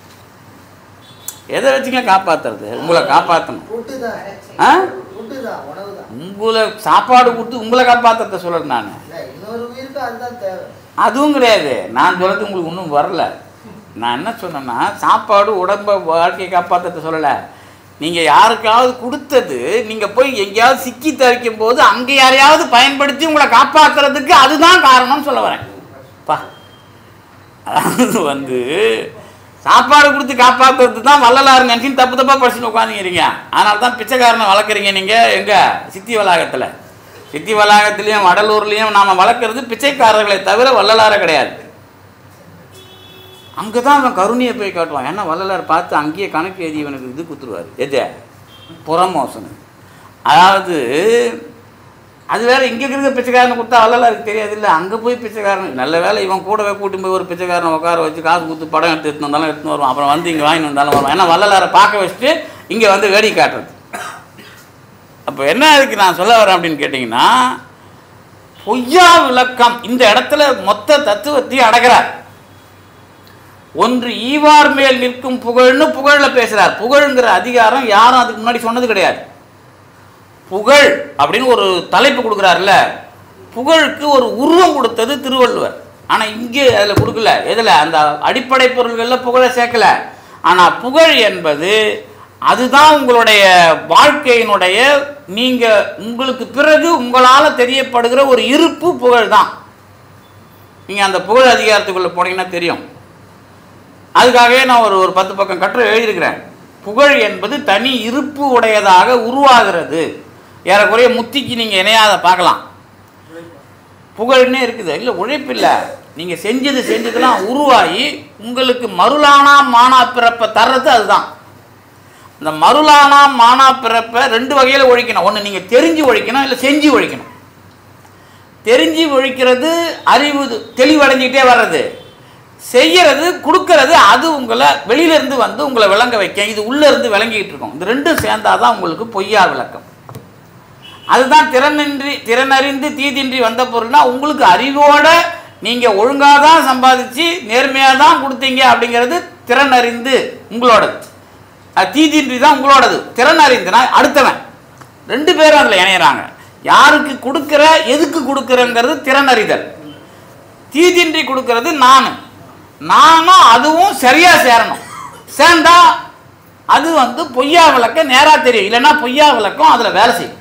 எதை வச்சுங்க காப்பாற்றுறது உங்களை காப்பாற்றணும் ஃபுட்டு தான் ஆ? ஃபுட்டு தான் உணவு தான் உங்களை சாப்பாடு கொடுத்து உங்களை காப்பாற்றுறத சொல்கிறேன் நான் இல்லை இன்னொரு உயிருக்கு அதுதான் தேவை அதுவும் கிடையாது நான் சொல்கிறது உங்களுக்கு இன்னும் வரல நான் என்ன சொன்னேன்னா சாப்பாடு உடம்ப வாழ்க்கையை காப்பாற்றுறத சொல்லலை நீங்கள் யாருக்காவது கொடுத்தது நீங்கள் போய் எங்கேயாவது சிக்கி தவிக்கும் போது அங்கே யாரையாவது பயன்படுத்தி உங்களை காப்பாற்றுறதுக்கு அதுதான் காரணம்னு சொல்ல வரேன் பா அதாவது வந்து சாப்பாடு கொடுத்து காப்பாற்றுறது தான் வள்ளலாறு நினச்சின்னு தப்பு தப்பாக படிச்சுன்னு உட்காந்துக்கிறீங்க அதனால தான் பிச்சைக்காரனை வளர்க்குறீங்க நீங்கள் எங்கே சித்தி வளாகத்தில் சித்தி வளாகத்துலேயும் வடலூர்லேயும் நாம் வளர்க்குறது பிச்சைக்காரர்களை தவிர வள்ளலாரை கிடையாது அங்கே தான் அவன் கருணையை போய் காட்டுவான் ஏன்னா வள்ளலார் பார்த்து அங்கேயே கணக்கு எழுதி இவனுக்கு இது குத்துருவார் எது புறமோசனம் அதாவது அது வேற இங்கே இருக்கிற பிச்சைக்காரனை கொடுத்தா வள்ளலாருக்கு தெரியாது இல்லை அங்கே போய் பிச்சைக்காரன் நல்ல வேலை இவன் கூடவே கூட்டி போய் ஒரு பிச்சைக்காரனை உட்கார வச்சு காசு கொடுத்து படம் எடுத்து எடுத்து வந்தாலும் எடுத்துன்னு வருவான் அப்புறம் வந்து இங்கே வாங்கிட்டு வந்தாலும் வருவான் ஏன்னா வள்ளலாரை பார்க்க வச்சுட்டு இங்கே வந்து வேடிக்கை காட்டுறது அப்போ என்ன அதுக்கு நான் சொல்ல வரேன் அப்படின்னு கேட்டிங்கன்னா பொய்யா விளக்கம் இந்த இடத்துல மொத்த தத்துவத்தையும் அடக்கிறார் ஒன்று ஈவார் மேல் நிற்கும் புகழ்னு புகழ்ல பேசுறார் புகழ்ங்கிற அதிகாரம் யாரும் அதுக்கு முன்னாடி சொன்னது கிடையாது புகழ் அப்படின்னு ஒரு தலைப்பு கொடுக்குறாருல்ல புகழுக்கு ஒரு உருவம் கொடுத்தது திருவள்ளுவர் ஆனால் இங்கே அதில் கொடுக்கல எதில் அந்த அடிப்படை பொருள்களில் புகழை சேர்க்கல ஆனால் புகழ் என்பது அதுதான் உங்களுடைய வாழ்க்கையினுடைய நீங்கள் உங்களுக்கு பிறகு உங்களால் தெரியப்படுகிற ஒரு இருப்பு புகழ் தான் நீங்கள் அந்த புகழ் அதிகாரத்துக்குள்ளே போனீங்கன்னா தெரியும் அதுக்காகவே நான் ஒரு ஒரு பத்து பக்கம் கட்டுரை எழுதியிருக்கிறேன் புகழ் என்பது தனி இருப்பு உடையதாக உருவாகிறது ஏறக்குறைய முத்திக்கு நீங்கள் இணையாத பார்க்கலாம் புகழ்னே இருக்குது இல்லை உழைப்பு இல்லை நீங்கள் செஞ்சது செஞ்சதெல்லாம் உருவாகி உங்களுக்கு மருளானா மானா பிறப்பை தர்றது அதுதான் இந்த மருளானா மானா பிறப்பை ரெண்டு வகையில் ஒழிக்கணும் ஒன்று நீங்கள் தெரிஞ்சு ஒழிக்கணும் இல்லை செஞ்சு ஒழிக்கணும் தெரிஞ்சு ஒழிக்கிறது அறிவு தெளிவடைஞ்சிக்கிட்டே வர்றது செய்யறது கொடுக்கறது அது உங்களை வெளியில இருந்து வந்து உங்களை விளங்க வைக்க இது உள்ள இருந்து விளங்கிட்டு இருக்கும் இந்த ரெண்டும் சேர்ந்தாதான் உங்களுக்கு பொய்யா விளக்கம் அதுதான் திறனின்றி திறனறிந்து தீதின்றி வந்த பொருள்னா உங்களுக்கு அறிவோட நீங்க ஒழுங்காக தான் சம்பாதிச்சு நேர்மையாக தான் கொடுத்தீங்க அப்படிங்கிறது திறன் அறிந்து உங்களோடது அது தீதின்றி தான் உங்களோடது திறன் அறிந்துனா அடுத்தவன் ரெண்டு பேரும் அதில் இணையறாங்க யாருக்கு கொடுக்குற எதுக்கு கொடுக்குறங்கிறது திறன் அறிதல் தீதின்றி கொடுக்கறது நான் நானும் அதுவும் சரியா சேரணும் சேர்ந்தா அது வந்து பொய்யா விளக்க நேரா தெரியும் இல்லைன்னா பொய்யா விளக்கம் அதில் வேலை செய்யும்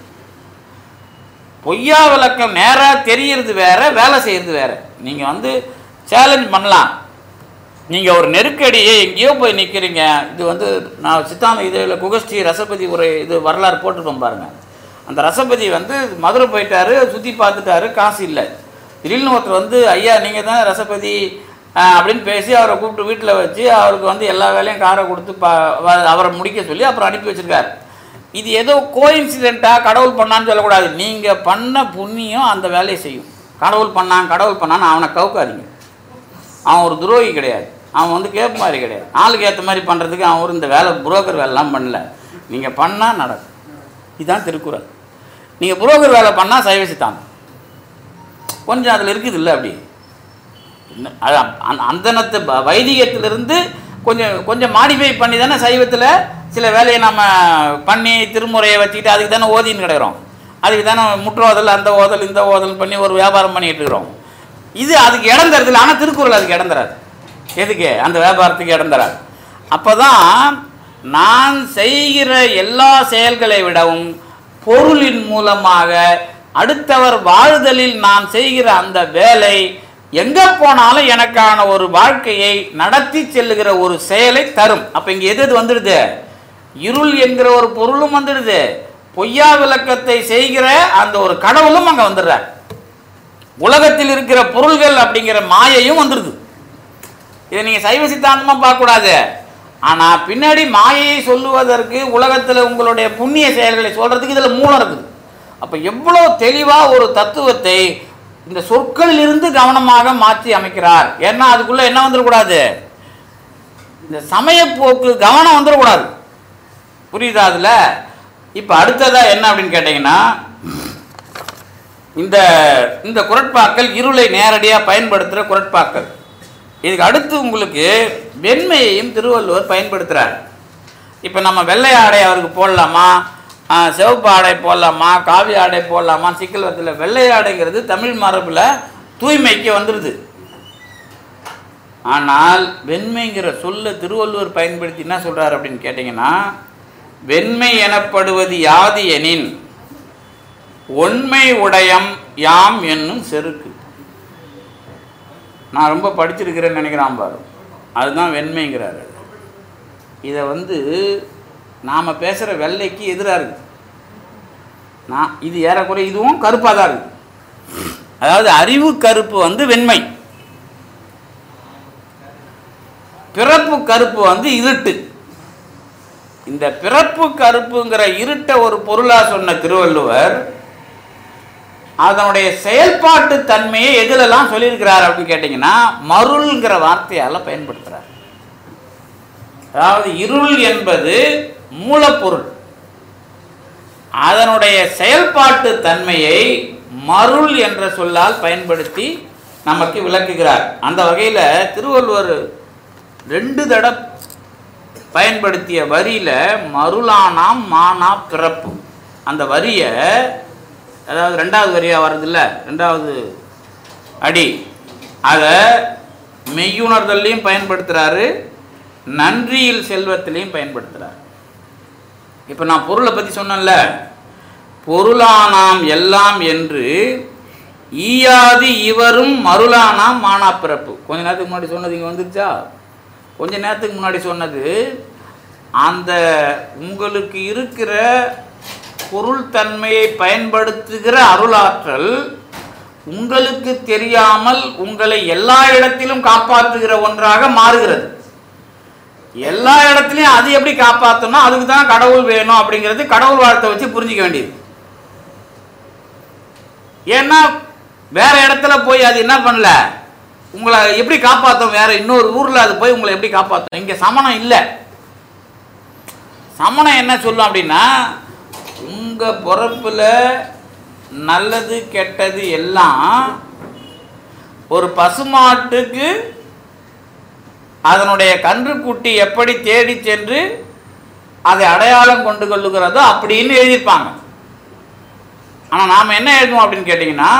பொய்யா விளக்கம் நேரா தெரியறது வேற வேலை செய்யறது வேற நீங்க வந்து சேலஞ்ச் பண்ணலாம் நீங்க ஒரு நெருக்கடியை எங்கேயோ போய் நிக்கிறீங்க இது வந்து நான் சித்தாந்த இதில் குகஸ்ரீ ரசபதி ஒரு இது வரலாறு போட்டுருப்போம் பாருங்க அந்த ரசபதி வந்து மதுரை போயிட்டாரு சுற்றி பார்த்துட்டாரு காசு இல்லை திடீர்னு ஒருத்தர் வந்து ஐயா நீங்கள் தான் ரசபதி ஆஹ், அப்படின்னு பேசி அவரை கூப்பிட்டு வீட்டில் வச்சு அவருக்கு வந்து எல்லா வேலையும் காரை கொடுத்து பா வ- அவரை முடிக்க சொல்லி அப்புறம் அனுப்பி வச்சிருக்காரு இது ஏதோ கோயின்சிடெண்ட்டாக கடவுள் பண்ணான்னு சொல்லக்கூடாது நீங்கள் பண்ண புண்ணியம் அந்த வேலையை செய்யும் கடவுள் பண்ணான் கடவுள் பண்ணான்னு அவனை கவுக்காதீங்க அவன் ஒரு துரோகி கிடையாது அவன் வந்து கேப் மாதிரி கிடையாது ஆளுக்கு ஏற்ற மாதிரி பண்ணுறதுக்கு அவன் ஒரு இந்த வேலை புரோக்கர் வேலைலாம் பண்ணல நீங்கள் பண்ணால் நடக்கும் இதுதான் திருக்குறள் நீங்கள் புரோக்கர் வேலை பண்ணால் சைவ சித்தாந்தம் கொஞ்சம் அதில் இருக்குது இல்லை அப்படி இன்னும் அது அந்த- அந்தனத்து ப- வைதிகத்திலிருந்து கொஞ்சம் கொஞ்சம் மாடிஃபை பண்ணி தானே சைவத்தில் சில வேலையை நம்ம பண்ணி திருமுறையை வச்சுக்கிட்டு அதுக்கு தானே ஓதின்னு கிடக்கிறோம் அதுக்கு தானே முற்றோதல் அந்த ஓதல் இந்த ஓதல் பண்ணி ஒரு வியாபாரம் பண்ணிட்டு இருக்கிறோம் இது அதுக்கு இடம் தருதில்ல ஆனால் திருக்குறள் அதுக்கு இடம் தராது எதுக்கு அந்த வியாபாரத்துக்கு இடம் தராது அப்போ தான் நான் செய்கிற எல்லா செயல்களை விடவும் பொருளின் மூலமாக அடுத்தவர் வாழ்தலில் நான் செய்கிற அந்த வேலை எங்கே போனாலும் எனக்கான ஒரு வாழ்க்கையை நடத்தி செல்லுகிற ஒரு செயலை தரும் அப்போ இங்கே எது எது வந்துடுது இருள் என்கிற ஒரு பொருளும் வந்துடுது பொய்யா விளக்கத்தை செய்கிற அந்த ஒரு கடவுளும் அங்கே வந்துடுறார் உலகத்தில் இருக்கிற பொருள்கள் அப்படிங்கிற மாயையும் வந்துடுது இதை நீங்கள் சைவ சித்தாந்தமாக பார்க்கக்கூடாது ஆனால் பின்னாடி மாயையை சொல்லுவதற்கு உலகத்தில் உங்களுடைய புண்ணிய செயல்களை சொல்கிறதுக்கு இதில் மூலம் இருக்குது அப்போ எவ்வளோ தெளிவாக ஒரு தத்துவத்தை இந்த சொற்களிலிருந்து கவனமாக மாற்றி அமைக்கிறார் ஏன்னா அதுக்குள்ளே என்ன வந்துடக்கூடாது இந்த சமயப்போக்கு கவனம் வந்துடக்கூடாது புரியுதா அதில் இப்போ அடுத்ததாக என்ன அப்படின்னு கேட்டிங்கன்னா இந்த இந்த குரட்பாக்கள் இருளை நேரடியாக பயன்படுத்துகிற குரட்பாக்கள் இதுக்கு அடுத்து உங்களுக்கு வெண்மையையும் திருவள்ளுவர் பயன்படுத்துகிறார் இப்போ நம்ம வெள்ளை ஆடை அவருக்கு போடலாமா ஆ, சிவப்பு ஆடை போடலாமா காவி ஆடை போடலாமா சிக்கல் வரத்தில் வெள்ளை ஆடைங்கிறது தமிழ் மரபில் தூய்மைக்கு வந்துடுது ஆனால் வெண்மைங்கிற சொல்ல திருவள்ளுவர் பயன்படுத்தி என்ன சொல்றார் அப்படின்னு கேட்டிங்கன்னா வெண்மை எனப்படுவது யாது எனின் ஒண்மை உடையம் யாம் என்னும் செருக்கு நான் ரொம்ப படிச்சிருக்கிறேன்னு நினைக்கிறான் பாரு அதுதான் வெண்மைங்கிறாரு இதை வந்து நாம் பேசுகிற வெள்ளைக்கு எதிராக இருக்குது நான் இது ஏறக்குறைய இதுவும் கருப்பாக தான் இருக்குது அதாவது அறிவு கருப்பு வந்து வெண்மை பிறப்பு கருப்பு வந்து இருட்டு இந்த பிறப்பு கருப்புங்கிற இருட்டை ஒரு பொருளாக சொன்ன திருவள்ளுவர் அதனுடைய செயல்பாட்டு தன்மையை எதிலெல்லாம் சொல்லியிருக்கிறார் அப்படின்னு கேட்டிங்கன்னா மருள்ங்கிற வார்த்தையால் பயன்படுத்துகிறார் அதாவது இருள் என்பது மூலப்பொருள் அதனுடைய செயல்பாட்டு தன்மையை மருள் என்ற சொல்லால் பயன்படுத்தி நமக்கு விளக்குகிறார் அந்த வகையில் திருவள்ளுவர் ரெண்டு தடவை பயன்படுத்திய வரியில் மருளானாம் மானா பிறப்பு அந்த வரியை அதாவது ரெண்டாவது வரியாக வர்றதில்ல ரெண்டாவது அடி அதை மெய்யுணர்தல்லையும் பயன்படுத்துகிறாரு நன்றியில் செல்வத்திலையும் பயன்படுத்துகிறார் இப்போ நான் பொருளை பற்றி சொன்னேன்ல பொருளானாம் எல்லாம் என்று ஈயாது இவரும் மருளானாம் மானாப்பிறப்பு கொஞ்ச நேரத்துக்கு முன்னாடி சொன்னது இங்கே வந்துருச்சா கொஞ்ச நேரத்துக்கு முன்னாடி சொன்னது அந்த உங்களுக்கு இருக்கிற பொருள் தன்மையை பயன்படுத்துகிற அருளாற்றல் உங்களுக்கு தெரியாமல் உங்களை எல்லா இடத்திலும் காப்பாற்றுகிற ஒன்றாக மாறுகிறது எல்லா இடத்துலையும் அது எப்படி காப்பாற்றணும் அதுக்கு தான் கடவுள் வேணும் அப்படிங்கிறது கடவுள் வார்த்தை வச்சு புரிஞ்சிக்க வேண்டியது ஏன்னா வேற இடத்துல போய் அது என்ன பண்ணல உங்களை எப்படி காப்பாற்றும் வேற இன்னொரு ஊரில் அது போய் உங்களை எப்படி காப்பாற்றும் இங்கே சமணம் இல்லை சமணம் என்ன சொல்லும் அப்படின்னா உங்கள் பிறப்பில் நல்லது கெட்டது எல்லாம் ஒரு பசுமாட்டுக்கு அதனுடைய கன்றுக்குட்டி எப்படி தேடி சென்று அதை அடையாளம் கொண்டு கொள்ளுகிறதோ அப்படின்னு எழுதியிருப்பாங்க ஆனால் நாம் என்ன எழுதுவோம் அப்படின்னு கேட்டிங்கன்னா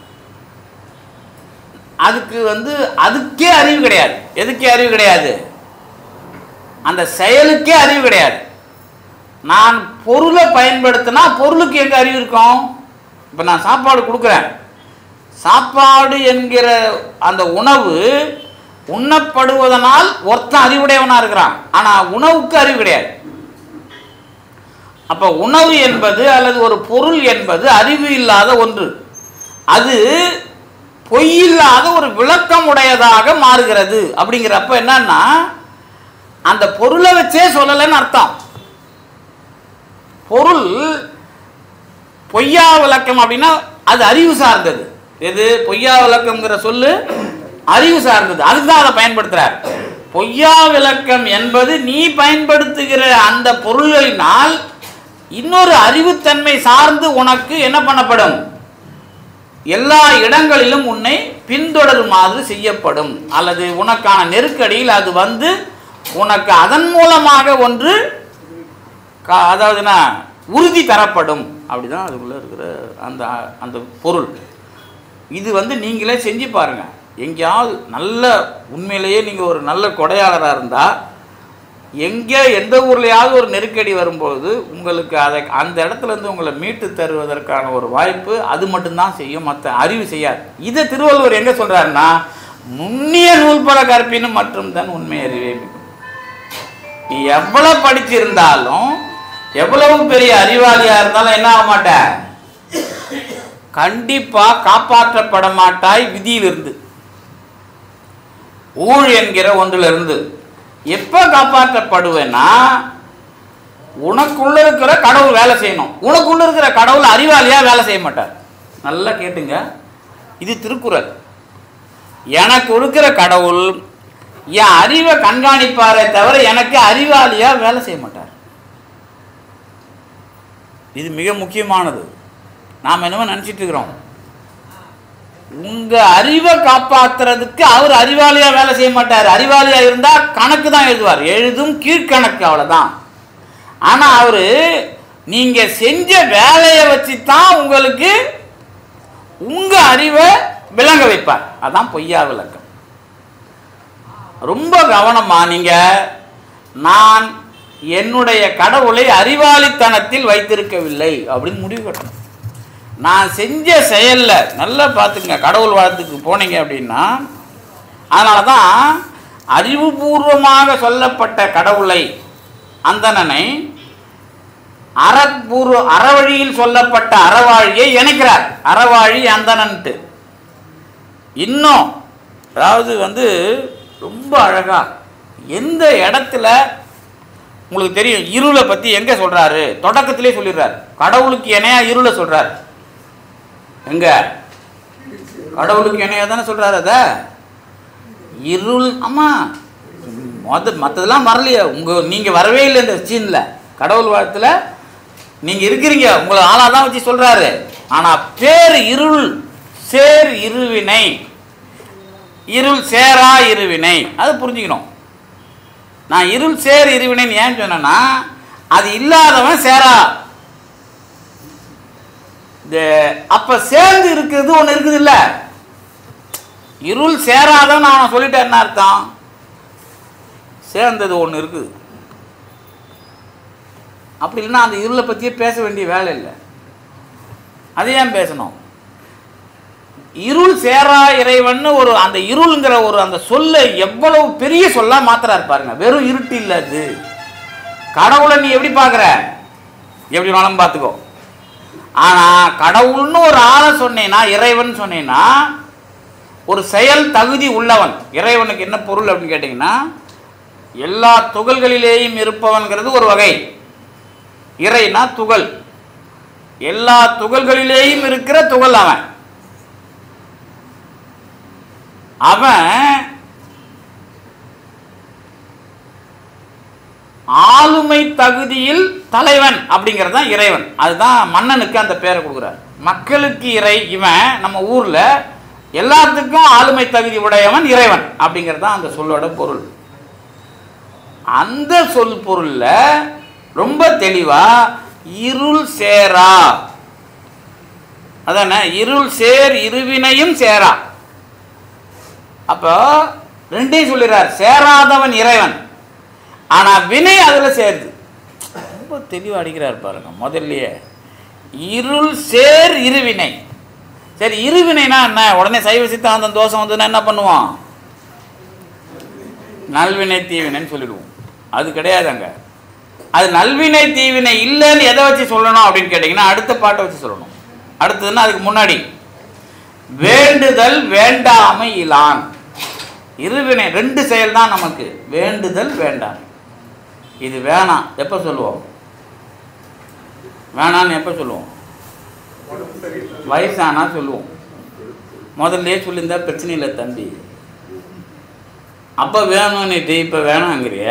அதுக்கு வந்து அதுக்கே அறிவு கிடையாது எதுக்கே அறிவு கிடையாது அந்த செயலுக்கே அறிவு கிடையாது நான் பொருளை பயன்படுத்தினா பொருளுக்கு எங்க அறிவு இருக்கும் இப்போ நான் சாப்பாடு கொடுக்குறேன் சாப்பாடு என்கிற அந்த உணவு உண்ணப்படுவதனால் ஒருத்தன் அறிவுடையவனா இருக்கிறான் ஆனா உணவுக்கு அறிவு கிடையாது அப்ப உணவு என்பது அல்லது ஒரு பொருள் என்பது அறிவு இல்லாத ஒன்று அது பொய்யில்லாத ஒரு விளக்கம் உடையதாக மாறுகிறது அப்படிங்கிறப்ப என்னன்னா அந்த பொருளை வச்சே சொல்லலைன்னு அர்த்தம் பொருள் பொய்யா விளக்கம் அப்படின்னா அது அறிவு சார்ந்தது எது பொய்யா விளக்கம்ங்கிற சொல்லு அறிவு சார்ந்தது அதுதான் அதை பயன்படுத்துறார் பொய்யா விளக்கம் என்பது நீ பயன்படுத்துகிற அந்த பொருள்களினால் இன்னொரு அறிவுத்தன்மை சார்ந்து உனக்கு என்ன பண்ணப்படும் எல்லா இடங்களிலும் உன்னை பின்தொடருமாறு செய்யப்படும் அல்லது உனக்கான நெருக்கடியில் அது வந்து உனக்கு அதன் மூலமாக ஒன்று கா- அதாவதுன்னா உறுதி தரப்படும் அப்படிதான் அதுக்குள்ள இருக்கிற அந்த அந்த பொருள் இது வந்து நீங்களே செஞ்சு பாருங்க எங்கேயாவது நல்ல உண்மையிலேயே நீங்கள் ஒரு நல்ல கொடையாளராக இருந்தால் எங்கே எந்த ஊர்லையாவது ஒரு நெருக்கடி வரும்போது உங்களுக்கு அதை அந்த இடத்துல இருந்து உங்களை மீட்டு தருவதற்கான ஒரு வாய்ப்பு அது மட்டும்தான் செய்யும் மற்ற அறிவு செய்யாது இதை திருவள்ளுவர் எங்கே சொல்றாருன்னா நுண்ணிய நூல்பல கற்பினும் மற்றும் தான் உண்மை அறிவே மிகும் நீ எவ்வளவு படிச்சிருந்தாலும் எவ்வளவு பெரிய அறிவாளியா இருந்தாலும் என்ன ஆக மாட்ட கண்டிப்பா காப்பாற்றப்பட மாட்டாய் விதியிலிருந்து ஊழ் என்கிற ஒன்றிலிருந்து எப்ப காப்பாற்றப்படுவேன்னா உனக்குள்ள இருக்கிற கடவுள் வேலை செய்யணும் உனக்குள்ள இருக்கிற கடவுள் அறிவாளியா வேலை செய்ய மாட்டார் நல்லா கேட்டுங்க இது திருக்குறள் எனக்கு இருக்கிற கடவுள் என் அறிவை கண்காணிப்பாரே தவிர எனக்கு அறிவாளியா வேலை செய்ய மாட்டார் இது மிக முக்கியமானது நாம் என்னமோ நினச்சிட்டு இருக்கிறோம் உங்க அறிவை காப்பாத்துறதுக்கு அவர் அறிவாளியா வேலை செய்ய மாட்டார் அறிவாளியா இருந்தா கணக்கு தான் எழுதுவார் எழுதும் கீழ்கணக்கு அவ்வளவுதான் ஆனா அவரு நீங்க செஞ்ச வேலையை வச்சு தான் உங்களுக்கு உங்க அறிவை விளங்க வைப்பார் அதான் பொய்யா விளக்கம் ரொம்ப கவனமா நீங்க நான் என்னுடைய கடவுளை அறிவாளித்தனத்தில் வைத்திருக்கவில்லை அப்படின்னு முடிவு கட்டணும் நான் செஞ்ச செயல்ல நல்லா பார்த்துங்க கடவுள் வாழ்த்துக்கு போனீங்க அப்படின்னா அதனால தான் அறிவுபூர்வமாக சொல்லப்பட்ட கடவுளை அந்தணனை அறப்பூர்வ அறவழியில் சொல்லப்பட்ட அறவாழியை இணைக்கிறார் அறவாழி அந்தணன்ட்டு இன்னும் அதாவது வந்து ரொம்ப அழகா எந்த இடத்துல உங்களுக்கு தெரியும் இருளை பத்தி எங்க சொல்றாரு தொடக்கத்திலே சொல்லிடுறாரு கடவுளுக்கு இணையா இருளை சொல்றாரு எங்க கடவுளுக்கு இணையா தானே சொல்றாரு அத இருள் ஆமா மொத மற்றதெல்லாம் வரலையே உங்க நீங்க வரவே இல்லை இந்த சீன்ல கடவுள் வாழ்த்துல நீங்க இருக்கிறீங்க உங்களை ஆளா தான் வச்சு சொல்றாரு ஆனா பேர் இருள் சேர் இருவினை இருள் சேரா இருவினை அது புரிஞ்சுக்கணும் நான் இருள் சேர் இருவினைன்னு ஏன் சொன்னேன்னா அது இல்லாதவன் சேரா இந்த அப்ப சேர்ந்து இருக்கிறது ஒண்ணு இருக்குது இல்ல இருள் சேராதவன் நான் சொல்லிட்டேன் என்ன அர்த்தம் சேர்ந்தது ஒண்ணு இருக்குது அப்படி இல்லைன்னா அந்த இருளை பற்றியே பேச வேண்டிய வேலை இல்லை அதை ஏன் பேசணும் இருள் சேரா இறைவன்னு ஒரு அந்த இருள்ங்கிற ஒரு அந்த சொல்லை எவ்வளவு பெரிய சொல்லா மாத்துறாரு பாருங்க வெறும் இருட்டு இல்ல அது கடவுளை நீ எப்படி பார்க்குற எப்படி வேணாலும் பார்த்துக்கோ ஆனா கடவுள்னு ஒரு ஆளை சொன்னேன்னா இறைவன் சொன்னேன்னா ஒரு செயல் தகுதி உள்ளவன் இறைவனுக்கு என்ன பொருள் அப்படின்னு கேட்டிங்கன்னா எல்லா துகள்களிலேயும் இருப்பவன்கிறது ஒரு வகை இறைனா துகள் எல்லா துகள்களிலேயும் இருக்கிற துகள் அவன் அவன் ஆளுமை தகுதியில் தலைவன் அப்படிங்கிறது தான் இறைவன் அதுதான் மன்னனுக்கு அந்த பேரை கொடுக்குறார் மக்களுக்கு இறை இவன் நம்ம ஊரில் எல்லாத்துக்கும் ஆளுமை தகுதி உடையவன் இறைவன் அப்படிங்கிறது தான் அந்த சொல்லோட பொருள் அந்த சொல் பொருள்ல ரொம்ப தெளிவா இருள் சேரா அதானே இருள் சேர் இருவினையும் சேரா அப்போ ரெண்டையும் சொல்லிடுறார் சேராதவன் இறைவன் ஆனா வினை அதுல சேருது ரொம்ப தெளிவா அடிக்கிறார் பாருங்க முதல்லயே இருள் சேர் இருவினை சரி இருவினைனா என்ன உடனே சைவ சித்தாந்தம் தோஷம் வந்ததுன்னா என்ன பண்ணுவோம் நல்வினை தீவினைன்னு சொல்லிடுவோம் அது கிடையாது அங்க அது நல்வினை தீவினை இல்லைன்னு எதை வச்சு சொல்லணும் அப்படின்னு கேட்டிங்கன்னா அடுத்த பாட்டை வச்சு சொல்லணும் அடுத்ததுன்னா அதுக்கு முன்னாடி வேண்டுதல் வேண்டாமை இலான் இருவினை ரெண்டு செயல் தான் நமக்கு வேண்டுதல் வேண்டாமை இது வேணாம் எப்போ சொல்லுவோம் வேணான்னு எப்போ சொல்லுவோம் வயசானா சொல்லுவோம் முதல்ல சொல்லியிருந்தா பிரச்சனை இல்லை தம்பி அப்போ வேணும்னுட்டு இப்போ வேணாங்கிறிய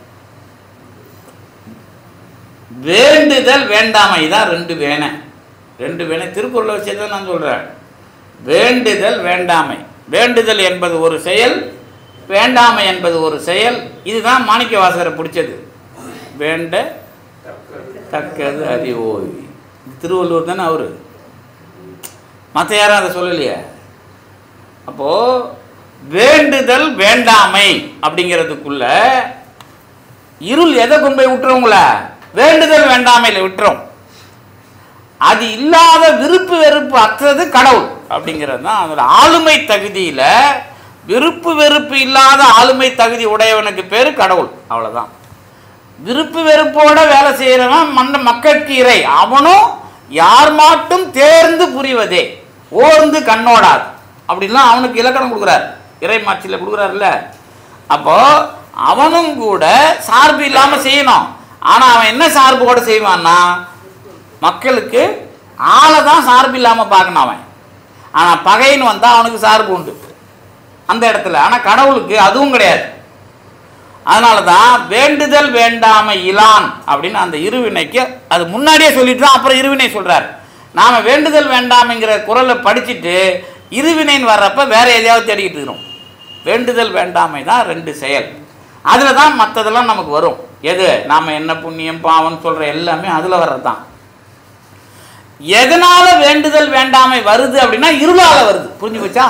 வேண்டுதல் வேண்டாமை தான் ரெண்டு வேணை ரெண்டு வேணை திருக்குறளை வச்சு தான் நான் சொல்கிறேன் வேண்டுதல் வேண்டாமை வேண்டுதல் என்பது ஒரு செயல் வேண்டாமை என்பது ஒரு செயல் இதுதான் மாணிக்க வாசகரை பிடிச்சது வேண்ட தக்கது அறிவோய் திருவள்ளுவர் தானே அவரு மற்ற யாரும் அதை சொல்லலையே அப்போ வேண்டுதல் வேண்டாமை அப்படிங்கிறதுக்குள்ள இருள் எதை கொண்டு போய் விட்டுறவங்கள வேண்டுதல் வேண்டாமையில் விட்டுரும் அது இல்லாத விருப்பு வெறுப்பு அற்றது கடவுள் அப்படிங்கிறது தான் அதில் ஆளுமை தகுதியில் விருப்பு வெறுப்பு இல்லாத ஆளுமை தகுதி உடையவனுக்கு பேர் கடவுள் அவ்வளோதான் விருப்பு வெறுப்போட வேலை செய்கிறவன் மன்ன மக்களுக்கு இறை அவனும் யார் மாட்டும் தேர்ந்து புரிவதே ஓர்ந்து கண்ணோடாது அப்படின்லாம் அவனுக்கு இலக்கணம் கொடுக்குறார் இறை மாட்சியில் கொடுக்குறாருல்ல அப்போ அவனும் கூட சார்பு இல்லாமல் செய்யணும் ஆனால் அவன் என்ன சார்போட செய்வான்னா மக்களுக்கு ஆளை தான் சார்பு இல்லாமல் பார்க்கணும் அவன் ஆனால் பகைன்னு வந்தால் அவனுக்கு சார்பு உண்டு அந்த இடத்துல ஆனால் கடவுளுக்கு அதுவும் கிடையாது அதனால தான் வேண்டுதல் வேண்டாமை இலான் அப்படின்னு அந்த இருவினைக்கு அது முன்னாடியே சொல்லிட்டு தான் அப்புறம் இருவினை சொல்றார் நாம வேண்டுதல் வேண்டாமைங்கிற குரலை படிச்சுட்டு இருவினைன்னு வர்றப்ப வேற எதையாவது தேடிக்கிட்டு இருக்கிறோம் வேண்டுதல் வேண்டாமை தான் ரெண்டு செயல் அதில் தான் மற்றதெல்லாம் நமக்கு வரும் எது நாம் என்ன புண்ணியம் பாவம் சொல்கிற எல்லாமே அதில் வர்றது தான் எதனால வேண்டுதல் வேண்டாமை வருது அப்படின்னா இருளால வருது புரிஞ்சு போச்சா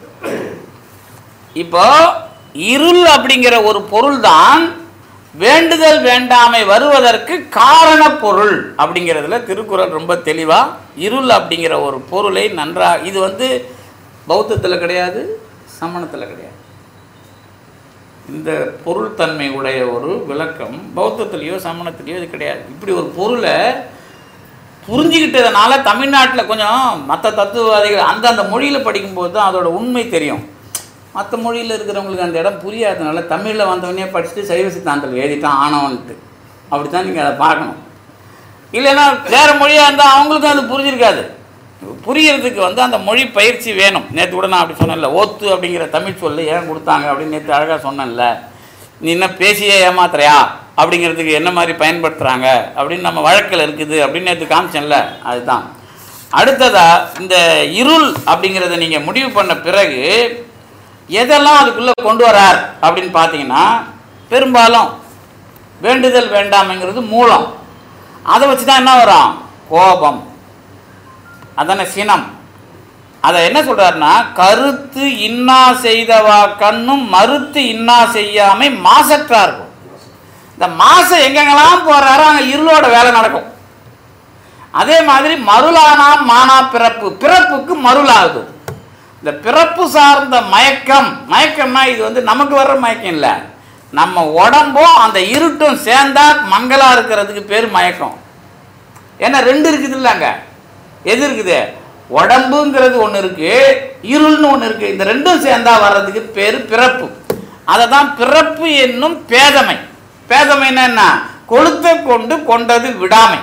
இப்போ இருள் அப்படிங்கிற ஒரு பொருள் தான் வேண்டுதல் வேண்டாமை வருவதற்கு காரண பொருள் அப்படிங்கிறதுல திருக்குறள் ரொம்ப தெளிவா இருள் அப்படிங்கிற ஒரு பொருளை நன்றா இது வந்து பௌத்தத்தில் கிடையாது சமணத்தில் கிடையாது இந்த பொருள் தன்மை உடைய ஒரு விளக்கம் பௌத்தத்திலேயோ சமணத்திலேயோ இது கிடையாது இப்படி ஒரு பொருளை புரிஞ்சுக்கிட்டதுனால தமிழ்நாட்டில் கொஞ்சம் மற்ற தத்துவவாதிகள் அந்தந்த மொழியில் படிக்கும்போது தான் அதோட உண்மை தெரியும் மற்ற மொழியில் இருக்கிறவங்களுக்கு அந்த இடம் புரியாததுனால தமிழில் வந்தவனே படிச்சுட்டு சைவ சித்தாந்தத்தில் எழுதிட்டான் ஆனவன்ட்டு அப்படி தான் நீங்கள் அதை பார்க்கணும் இல்லைன்னா வேறு மொழியாக இருந்தால் அவங்களுக்கும் அது புரிஞ்சிருக்காது புரியறதுக்கு வந்து அந்த மொழி பயிற்சி வேணும் நேற்று கூட நான் அப்படி சொன்னேன்ல ஓத்து அப்படிங்கிற தமிழ் சொல்லு ஏன் கொடுத்தாங்க அப்படின்னு நேற்று அழகாக சொன்னேன்ல நீ என்ன பேசியே ஏமாத்துறியா அப்படிங்கிறதுக்கு என்ன மாதிரி பயன்படுத்துகிறாங்க அப்படின்னு நம்ம வழக்கில் இருக்குது அப்படின்னு நேற்று காமிச்சேன்ல அதுதான் அடுத்ததா இந்த இருள் அப்படிங்கிறத நீங்கள் முடிவு பண்ண பிறகு எதெல்லாம் அதுக்குள்ளே கொண்டு வரார் அப்படின்னு பார்த்தீங்கன்னா பெரும்பாலும் வேண்டுதல் வேண்டாமைங்கிறது மூலம் அதை வச்சு தான் என்ன வரும் கோபம் அதானே சினம் அதை என்ன சொல்றாருன்னா கருத்து இன்னா செய்தவா கண்ணும் மறுத்து இன்னா செய்யாமை மாசற்றார்கள் இந்த மாசம் எங்கெங்கெல்லாம் போறாரோ அங்கே இருளோட வேலை நடக்கும் அதே மாதிரி மருளானாம் மானா பிறப்பு பிறப்புக்கு மருளாகுது இந்த பிறப்பு சார்ந்த மயக்கம் மயக்கம்னா இது வந்து நமக்கு வர்ற மயக்கம் இல்லை நம்ம உடம்பும் அந்த இருட்டும் சேர்ந்தா மங்களா இருக்கிறதுக்கு பேர் மயக்கம் ஏன்னா ரெண்டு இருக்குது இல்லைங்க எது இருக்குது உடம்புங்கிறது ஒன்று இருக்கு இருள்னு ஒன்று இருக்கு இந்த ரெண்டும் சேர்ந்தா வர்றதுக்கு பேர் பிறப்பு அதை தான் பிறப்பு என்னும் பேதமை பேதமைன்னா என்ன கொளுத்த கொண்டு கொண்டது விடாமை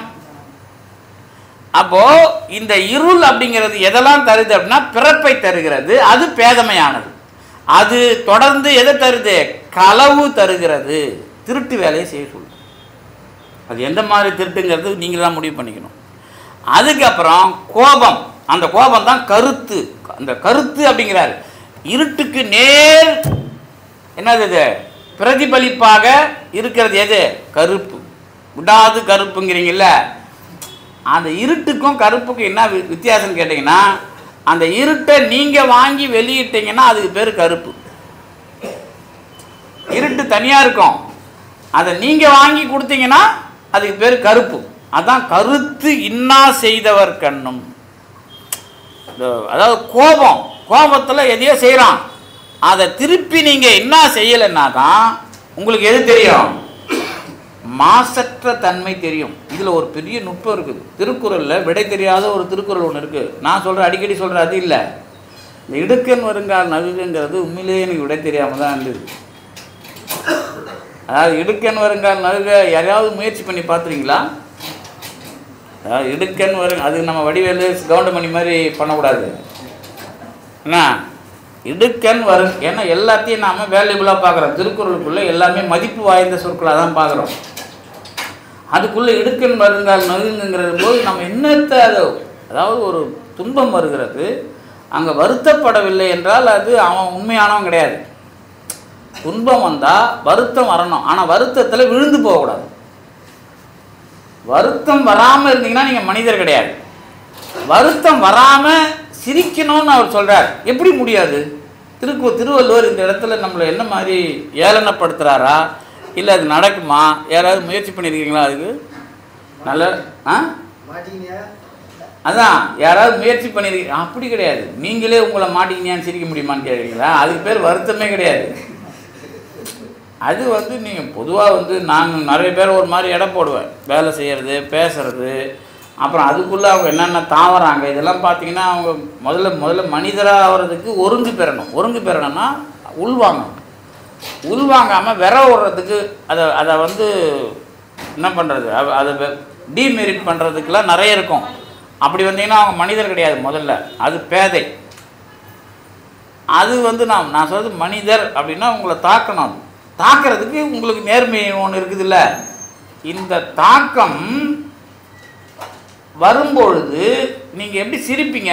அப்போ இந்த இருள் அப்படிங்கிறது எதெல்லாம் தருது அப்படின்னா பிறப்பை தருகிறது அது பேதமையானது அது தொடர்ந்து எதை தருது களவு தருகிறது திருட்டு வேலையை செய்ய சொல்லுது அது எந்த மாதிரி திருட்டுங்கிறது நீங்கள் தான் முடிவு பண்ணிக்கணும் அதுக்கப்புறம் கோபம் அந்த கோபம் தான் கருத்து அந்த கருத்து அப்படிங்கிறாரு இருட்டுக்கு நேர் என்னது இது பிரதிபலிப்பாக இருக்கிறது எது கருப்பு விடாது கருப்புங்கிறீங்கல்ல அந்த இருட்டுக்கும் கருப்புக்கும் என்ன வி- வித்தியாசம் கேட்டிங்கன்னா அந்த இருட்டை நீங்கள் வாங்கி வெளியிட்டீங்கன்னா அதுக்கு பேர் கருப்பு இருட்டு தனியாக இருக்கும் அதை நீங்கள் வாங்கி கொடுத்தீங்கன்னா அதுக்கு பேர் கருப்பு அதான் கருத்து இன்னா செய்தவர் கண்ணும் இந்த அதாவது கோபம் கோபத்தில் எதையோ செய்கிறான் அதை திருப்பி நீங்கள் என்ன செய்யலைன்னா தான் உங்களுக்கு எது தெரியும் மாசற்ற தன்மை தெரியும் இதில் ஒரு பெரிய நுட்பம் இருக்குது திருக்குறளில் விடை தெரியாத ஒரு திருக்குறள் ஒன்று இருக்குது நான் சொல்கிறேன் அடிக்கடி சொல்கிறேன் அது இல்லை இந்த இடுக்கன் வருங்கால் நகுங்கிறது உண்மையிலேயே எனக்கு விடை தெரியாமல் தான் இருந்தது அதாவது இடுக்கன் வருங்கால் நகுக யாரையாவது முயற்சி பண்ணி பார்த்துறீங்களா அதாவது இடுக்கன் வரும் அது நம்ம வடிவேலு கவுண்டமணி மாதிரி பண்ணக்கூடாது என்ன இடுக்கன் வரும் ஏன்னா எல்லாத்தையும் நாம் வேல்யூபிளாக பார்க்குறோம் திருக்குறளுக்குள்ளே எல்லாமே மதிப்பு வாய்ந்த சொற்களாக தான் பார்க்குறோம் அதுக்குள்ளே இடுக்கன் வருங்கால் நகுங்கிறது போது நம்ம என்னத்தை அது அதாவது ஒரு துன்பம் வருகிறது அங்கே வருத்தப்படவில்லை என்றால் அது அவன் உண்மையானவன் கிடையாது துன்பம் வந்தால் வருத்தம் வரணும் ஆனால் வருத்தத்தில் விழுந்து போகக்கூடாது வருத்தம் வராமல் இருந்தீங்கன்னா நீங்கள் மனிதர் கிடையாது வருத்தம் வராமல் சிரிக்கணும்னு அவர் சொல்கிறார் எப்படி முடியாது திருக்கு திருவள்ளுவர் இந்த இடத்துல நம்மளை என்ன மாதிரி ஏளனப்படுத்துகிறாரா இல்லை அது நடக்குமா யாராவது முயற்சி பண்ணியிருக்கீங்களா அதுக்கு நல்ல ஆ மாட்டீங்க அதான் யாராவது முயற்சி பண்ணியிருக்கீங்க அப்படி கிடையாது நீங்களே உங்களை மாட்டீங்கன்னு சிரிக்க முடியுமான்னு கேட்குறீங்களா அதுக்கு பேர் வருத்தமே கிடையாது அது வந்து நீங்கள் பொதுவாக வந்து நான் நிறைய பேர் ஒரு மாதிரி எடை போடுவேன் வேலை செய்கிறது பேசுறது அப்புறம் அதுக்குள்ளே அவங்க என்னென்ன தாவறாங்க இதெல்லாம் பார்த்தீங்கன்னா அவங்க முதல்ல முதல்ல மனிதராக ஆகிறதுக்கு ஒருங்கு பெறணும் ஒருங்கு பெறணும்னா உள்வாங்கணும் உள்வாங்காமல் விர விடுறதுக்கு அதை அதை வந்து என்ன பண்ணுறது அதை டீமெரிட் பண்ணுறதுக்கெல்லாம் நிறைய இருக்கும் அப்படி வந்தீங்கன்னா அவங்க மனிதர் கிடையாது முதல்ல அது பேதை அது வந்து நான் நான் சொல்றது மனிதர் அப்படின்னா உங்களை தாக்கணும் அது தாக்கிறதுக்கு உங்களுக்கு நேர்மை ஒன்று இருக்குதுல்ல இந்த தாக்கம் வரும்பொழுது நீங்கள் எப்படி சிரிப்பீங்க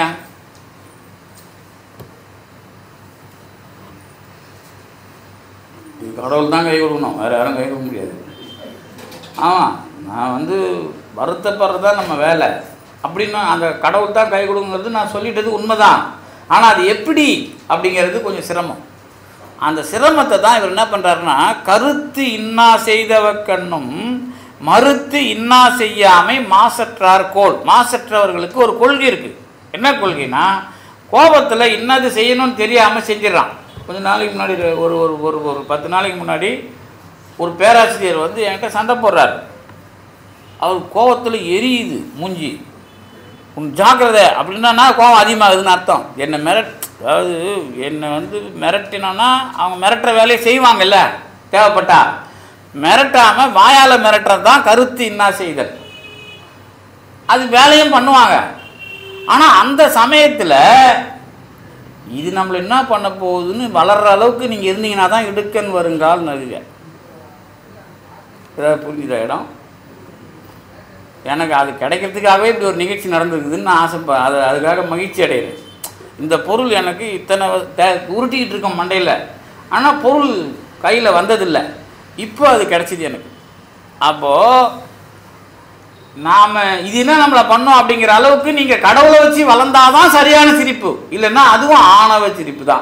இது கடவுள் தான் கை கொடுக்கணும் வேறு யாரும் கை கொடுக்க முடியாது ஆமாம் நான் வந்து வருத்தப்படுறது தான் நம்ம வேலை அப்படின்னா அந்த கடவுள் தான் கை கொடுங்கிறது நான் சொல்லிட்டது உண்மைதான் ஆனால் அது எப்படி அப்படிங்கிறது கொஞ்சம் சிரமம் அந்த சிரமத்தை தான் இவர் என்ன பண்ணுறாருன்னா கருத்து இன்னா செய்தவ கண்ணும் மறுத்து இன்னா செய்யாமை மாசற்றார் கோல் மாசற்றவர்களுக்கு ஒரு கொள்கை இருக்குது என்ன கொள்கைனா கோபத்தில் இன்னது செய்யணும்னு தெரியாமல் செஞ்சிடறான் கொஞ்ச நாளைக்கு முன்னாடி ஒரு ஒரு ஒரு ஒரு பத்து நாளைக்கு முன்னாடி ஒரு பேராசிரியர் வந்து என்கிட்ட சண்டை போடுறாரு அவர் கோபத்தில் எரியுது மூஞ்சி உன் ஜாக்கிரதை அப்படின்னா கோபம் அதிகமாகுதுன்னு அர்த்தம் என்னை மிரட் அதாவது என்னை வந்து மிரட்டினோன்னா அவங்க மிரட்டுற வேலையை செய்வாங்கல்ல தேவைப்பட்டா மிரட்டாமல் வாயால் மிரட்டுறது தான் கருத்து இன்னா செய்தல் அது வேலையும் பண்ணுவாங்க ஆனால் அந்த சமயத்தில் இது நம்மளை என்ன பண்ண போகுதுன்னு வளர்கிற அளவுக்கு நீங்கள் இருந்தீங்கன்னா தான் இடுக்கன் வருங்கால் நதுக ஏதாவது புரிஞ்சுதா இடம் எனக்கு அது கிடைக்கிறதுக்காகவே இப்படி ஒரு நிகழ்ச்சி நடந்திருக்குதுன்னு நான் ஆசைப்ப அது அதுக்காக மகிழ்ச்சி அடைகிறேன் இந்த பொருள் எனக்கு இத்தனை வ- தே- உருட்டிக்கிட்டு இருக்கோம் மண்டையில் ஆனால் பொருள் கையில் வந்ததில்லை இப்போ அது கிடைச்சிது எனக்கு அப்போது நாம் இது என்ன நம்மளை பண்ணோம் அப்படிங்கிற அளவுக்கு நீங்கள் கடவுளை வச்சு வளர்ந்தாதான் சரியான சிரிப்பு இல்லைன்னா அதுவும் ஆணவ சிரிப்பு தான்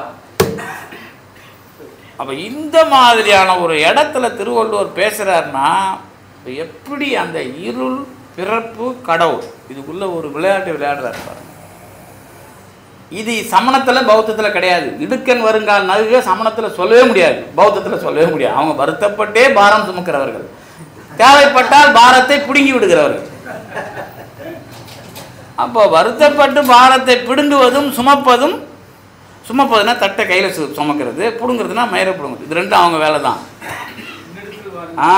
அப்போ இந்த மாதிரியான ஒரு இடத்துல திருவள்ளுவர் பேசுகிறாருன்னா இப்ப எப்படி அந்த இருள் பிறப்பு கடவுள் இதுக்குள்ள ஒரு விளையாட்டு விளையாடுறாரு பாருங்க இது சமணத்தில் பௌத்தத்தில் கிடையாது இடுக்கன் வருங்கால் நல்க சமணத்தில் சொல்லவே முடியாது பௌத்தத்தில் சொல்லவே முடியாது அவங்க வருத்தப்பட்டே பாரம் சுமக்கிறவர்கள் தேவைப்பட்டால் பாரத்தை பிடுங்கி விடுகிறவர்கள் அப்போ வருத்தப்பட்டு பாரத்தை பிடுங்குவதும் சுமப்பதும் சுமப்பதுன்னா தட்டை கையில் சு சுமக்கிறது பிடுங்குறதுனா மயிரை பிடுங்குறது இது ரெண்டும் அவங்க வேலை தான் ஆ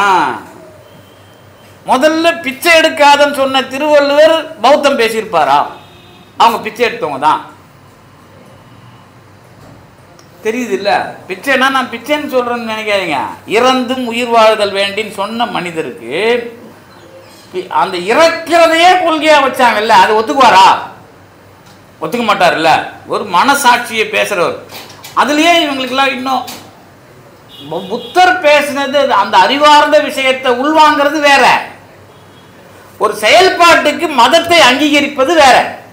முதல்ல பிச்சை எடுக்காதன்னு சொன்ன திருவள்ளுவர் பௌத்தம் பேசியிருப்பாரா அவங்க பிச்சை எடுத்தவங்க தான் தெரியுது இல்ல பிச்சைன்னா நான் பிச்சைன்னு சொல்றேன்னு நினைக்காதீங்க இறந்தும் உயிர் வாழ்தல் வேண்டின்னு சொன்ன மனிதருக்கு பி- அந்த இறக்கிறதையே கொள்கையா வச்சாங்கல்ல அது ஒத்துக்குவாரா ஒத்துக்க மாட்டார்ல ஒரு மனசாட்சியை பேசுறவர் அதுலயே இவங்களுக்கெல்லாம் இன்னும் பு- புத்தர் பேசினது அந்த அறிவார்ந்த விஷயத்தை உள்வாங்கிறது வேற ஒரு செயல்பாட்டுக்கு மதத்தை அங்கீகரிப்பது வேற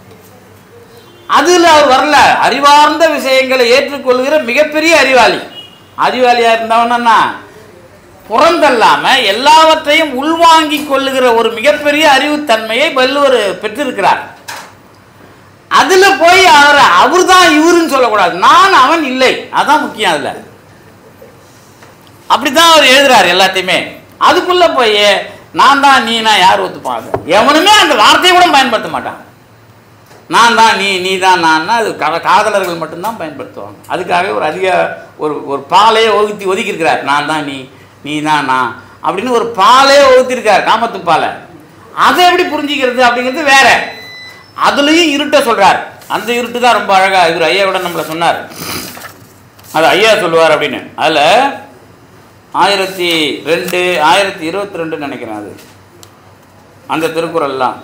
அதுல அவர் வரல அறிவார்ந்த விஷயங்களை ஏற்றுக்கொள்கிற மிகப்பெரிய அறிவாளி அறிவாளியா இருந்தவனா புறந்தல்லாம எல்லாவற்றையும் உள்வாங்கிக் கொள்ளுகிற ஒரு மிகப்பெரிய அறிவுத்தன்மையை வள்ளுவர் பெற்றிருக்கிறார் அதுல போய் அவர் அவர் தான் இவருன்னு சொல்லக்கூடாது நான் அவன் இல்லை அதான் முக்கியம் அதுல அப்படித்தான் அவர் எழுதுறாரு எல்லாத்தையுமே அதுக்குள்ள போய் நான் தான் நீனா யார் ஒத்துப்பாங்க எவனுமே அந்த வார்த்தையை கூட பயன்படுத்த மாட்டான் நான் தான் நீ நீ தான் நான் அது கா- காதலர்கள் மட்டும்தான் பயன்படுத்துவாங்க அதுக்காக ஒரு அதிக ஒரு ஒரு பாலையே ஒதுக்கி ஒதுக்கியிருக்கிறார் நான் தான் நீ நீ தான் நான் அப்படின்னு ஒரு பாலே ஒதுக்கியிருக்கார் காமத்து பாலை அதை எப்படி புரிஞ்சுக்கிறது அப்படிங்கிறது வேற அதுலேயும் இருட்ட சொல்றார் அந்த இருட்டு தான் ரொம்ப அழகா இவர் ஐயாவோட நம்மளை சொன்னார் அது ஐயா சொல்லுவார் அப்படின்னு அதில் ஆயிரத்தி ரெண்டு ஆயிரத்தி இருபத்தி ரெண்டு நினைக்கிறேன் அது அந்த திருக்குறள்லாம்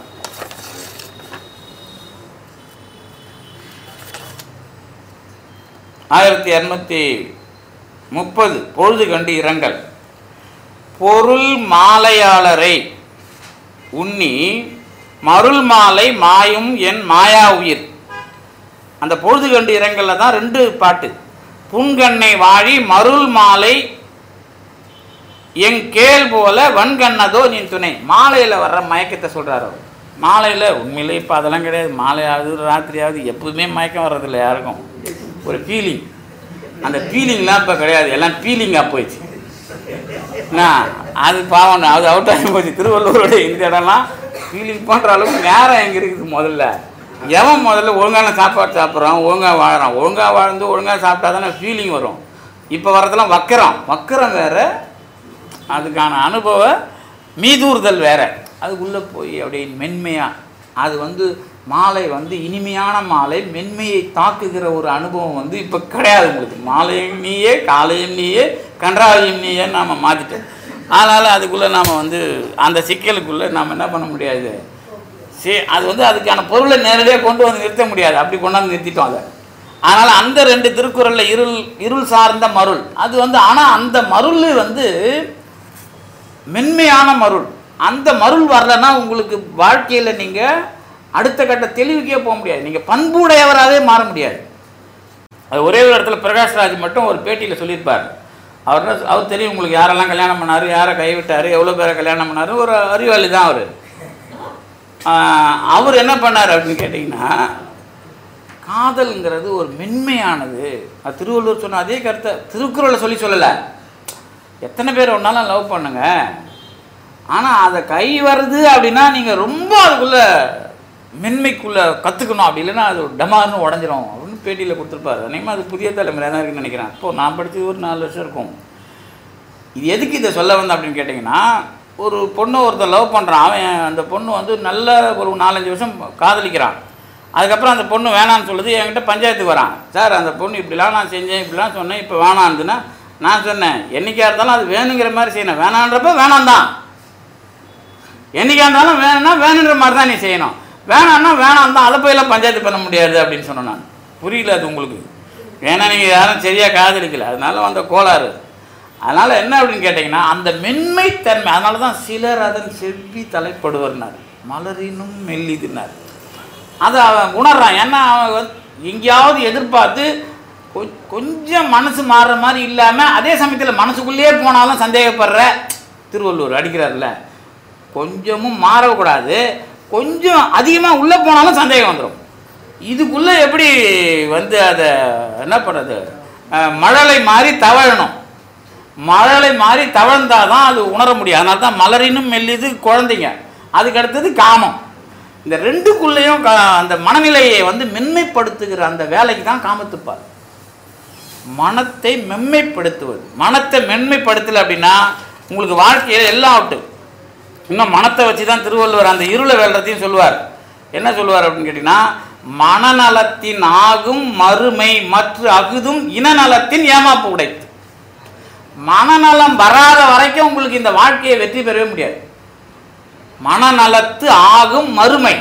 ஆயிரத்தி இரநூத்தி முப்பது பொழுது கண்டு இரங்கல் பொருள் மாலையாளரை உண்ணி மருள் மாலை மாயும் என் மாயா உயிர் அந்த பொழுது கண்டு இரங்கல்ல தான் ரெண்டு பாட்டு புன்கண்ணை வாழி மருள் மாலை எங் கேள் போல வன்கண்ணதோ நீ துணை மாலையில் வர்ற மயக்கத்தை சொல்கிறார் அவர் மாலையில் உண்மையிலே இப்போ அதெல்லாம் கிடையாது மாலையாவது ராத்திரியாவது எப்பவுமே மயக்கம் வர்றதில்ல யாருக்கும் ஒரு ஃபீலிங் அந்த ஃபீலிங்லாம் இப்போ கிடையாது எல்லாம் ஃபீலிங்காக போயிடுச்சு என்ன அது பாவம் அது அவுட் ஆகி போச்சு திருவள்ளூரோட இந்த இடம்லாம் ஃபீலிங் பண்ணுற அளவுக்கு நேரம் எங்கே இருக்குது முதல்ல எவன் முதல்ல ஒழுங்கான சாப்பாடு சாப்பிட்றான் ஒழுங்காக வாழறான் ஒழுங்காக வாழ்ந்து ஒழுங்காக சாப்பிட்டா தானே ஃபீலிங் வரும் இப்போ வரதெல்லாம் வக்கரம் வக்கரம் வேற அதுக்கான அனுபவ மீதூறுதல் வேற அதுக்குள்ளே போய் அப்படியே மென்மையாக அது வந்து மாலை வந்து இனிமையான மாலை மென்மையை தாக்குகிற ஒரு அனுபவம் வந்து இப்போ கிடையாது உங்களுக்கு மாலையும் நீயே காலையும் நீயே கன்றாவையும் நீயே நாம் மாற்றிட்டோம் அதனால் அதுக்குள்ளே நாம் வந்து அந்த சிக்கலுக்குள்ளே நாம் என்ன பண்ண முடியாது சரி அது வந்து அதுக்கான பொருளை நேரடியாக கொண்டு வந்து நிறுத்த முடியாது அப்படி கொண்டாந்து நிறுத்திட்டோம் அதை அதனால் அந்த ரெண்டு திருக்குறளில் இருள் இருள் சார்ந்த மருள் அது வந்து ஆனால் அந்த மருள் வந்து மென்மையான மருள் அந்த மருள் வரலன்னா உங்களுக்கு வாழ்க்கையில் நீங்கள் அடுத்த கட்ட தெளிவுக்கே போக முடியாது நீங்கள் பண்புடையவராகவே மாற முடியாது அது ஒரே ஒரு இடத்துல பிரகாஷ்ராஜ் மட்டும் ஒரு பேட்டியில் சொல்லியிருப்பார் அவர் என்ன- அவர் தெரியும் உங்களுக்கு யாரெல்லாம் கல்யாணம் பண்ணார் யாரை கைவிட்டார் எவ்வளோ பேரை கல்யாணம் பண்ணார் ஒரு அறிவாளி தான் அவர் அவர் என்ன பண்ணார் அப்படின்னு கேட்டிங்கன்னா காதல்ங்கிறது ஒரு மென்மையானது அது திருவள்ளுவர் சொன்ன அதே கருத்தை திருக்குறளை சொல்லி சொல்லலை எத்தனை பேர் ஒன்றாலும் லவ் பண்ணுங்க ஆனால் அதை கை வருது அப்படின்னா நீங்கள் ரொம்ப அதுக்குள்ளே மென்மைக்குள்ளே கற்றுக்கணும் அப்படி இல்லைன்னா அது டமார்னு உடஞ்சிரும் அப்படின்னு பேட்டியில் கொடுத்துருப்பாரு அநேகமாக அது புதிய தலைமுறையாக தான் இருக்குன்னு நினைக்கிறேன் அப்போது நான் படிச்சது ஒரு நாலு வருஷம் இருக்கும் இது எதுக்கு இதை சொல்ல வந்தேன் அப்படின்னு கேட்டிங்கன்னா ஒரு பொண்ணை ஒருத்தர் லவ் பண்ணுறான் அவன் அந்த பொண்ணு வந்து நல்ல ஒரு நாலஞ்சு வருஷம் காதலிக்கிறான் அதுக்கப்புறம் அந்த பொண்ணு வேணான்னு சொல்லுது என்கிட்ட பஞ்சாயத்துக்கு வரான் சார் அந்த பொண்ணு இப்படிலாம் நான் செஞ்சேன் இப்படிலாம் சொன்னேன் இப்போ வேணான்னுதுன்னா நான் சொன்னேன் என்னைக்கா இருந்தாலும் அது வேணுங்கிற மாதிரி செய்யணும் வேணான்றப்ப வேணாம் தான் என்னைக்கா இருந்தாலும் வேணும்னா வேணுன்ற மாதிரி தான் நீ செய்யணும் வேணாம்னா வேணாம் தான் அதை போயெல்லாம் பஞ்சாயத்து பண்ண முடியாது அப்படின்னு சொன்னேன் நான் புரியல அது உங்களுக்கு ஏன்னா நீங்கள் யாரும் சரியாக காதலிக்கல அதனால வந்த கோளாறு அதனால் என்ன அப்படின்னு கேட்டிங்கன்னா அந்த மென்மைத்தன்மை அதனால தான் சிலர் அதன் செவ்வி தலைப்படுவர்னார் மலரினும் மெல்லிதுனார் அதை அவன் உணர்றான் ஏன்னா அவன் வந்து எங்கேயாவது எதிர்பார்த்து கொ- கொஞ்சம் மனசு மாறுற மாதிரி இல்லாமல் அதே சமயத்தில் மனசுக்குள்ளேயே போனாலும் சந்தேகப்படுற திருவள்ளுவர் அடிக்கிறார்ல கொஞ்சமும் மாறக்கூடாது கொஞ்சம் அதிகமாக உள்ளே போனாலும் சந்தேகம் வந்துடும் இதுக்குள்ளே எப்படி வந்து அதை என்ன பண்ணுறது மழலை மாதிரி தவழணும் மழலை மாதிரி தவழ்ந்தாதான் அது உணர முடியும் அதனால தான் மலரினும் மெல்லிது குழந்தைங்க அதுக்கு அடுத்தது காமம் இந்த ரெண்டுக்குள்ளேயும் கா- அந்த மனநிலையை வந்து மென்மைப்படுத்துகிற அந்த வேலைக்கு தான் காமத்துப்பார் மனத்தை மென்மைப்படுத்துவது மனத்தை மென்மைப்படுத்தலை அப்படின்னா உங்களுக்கு வாழ்க்கையில் எல்லாம் அவுட்டு இன்னும் மனத்தை வச்சு தான் திருவள்ளுவர் அந்த இருளை வெல்றதையும் சொல்லுவார் என்ன சொல்லுவார் அப்படின்னு கேட்டிங்கன்னா மனநலத்தின் ஆகும் மறுமை மற்ற அகுதும் இனநலத்தின் ஏமாப்பு உடைத்து மனநலம் வராத வரைக்கும் உங்களுக்கு இந்த வாழ்க்கையை வெற்றி பெறவே முடியாது மனநலத்து ஆகும் மறுமை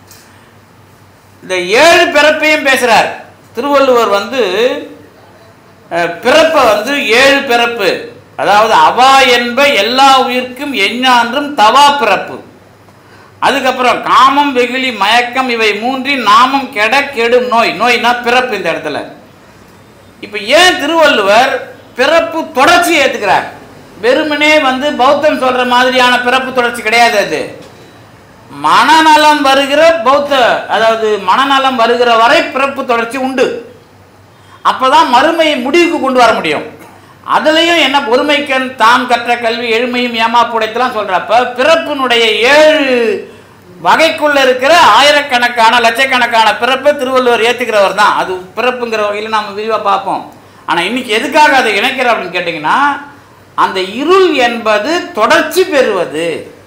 இந்த ஏழு பிறப்பையும் பேசுறார் திருவள்ளுவர் வந்து அஹ், பிறப்பை வந்து ஏழு பிறப்பு அதாவது அவா என்ப எல்லா உயிர்க்கும் எஞ்ஞான்றும் தவா பிறப்பு அதுக்கப்புறம் காமம் வெகுளி மயக்கம் இவை மூன்றின் நாமம் கெட கெடும் நோய் நோய்னா பிறப்பு இந்த இடத்துல இப்போ ஏன் திருவள்ளுவர் பிறப்பு தொடர்ச்சி ஏத்துக்கிறார் வெறுமனே வந்து பௌத்தம் சொல்ற மாதிரியான பிறப்பு தொடர்ச்சி கிடையாது அது மனநலம் வருகிற பௌத்த அதாவது மனநலம் வருகிற வரை பிறப்பு தொடர்ச்சி உண்டு அப்பதான் மறுமையை முடிவுக்கு கொண்டு வர முடியும் அதுலயும் என்ன பொறுமைக்கண் தாம் கற்ற கல்வி எழுமையும் ஏமாப்புடைத்தலாம் சொல்றப்ப பிறப்பினுடைய ஏழு வகைக்குள்ள இருக்கிற ஆயிரக்கணக்கான லட்சக்கணக்கான பிறப்பை திருவள்ளுவர் ஏத்துக்கிறவர் தான் அது பிறப்புங்கிற வகையில் நாம விரிவா பார்ப்போம் ஆனா இன்னைக்கு எதுக்காக அதை இணைக்கிறோம் அப்படின்னு கேட்டிங்கன்னா அந்த இருள் என்பது தொடர்ச்சி பெறுவது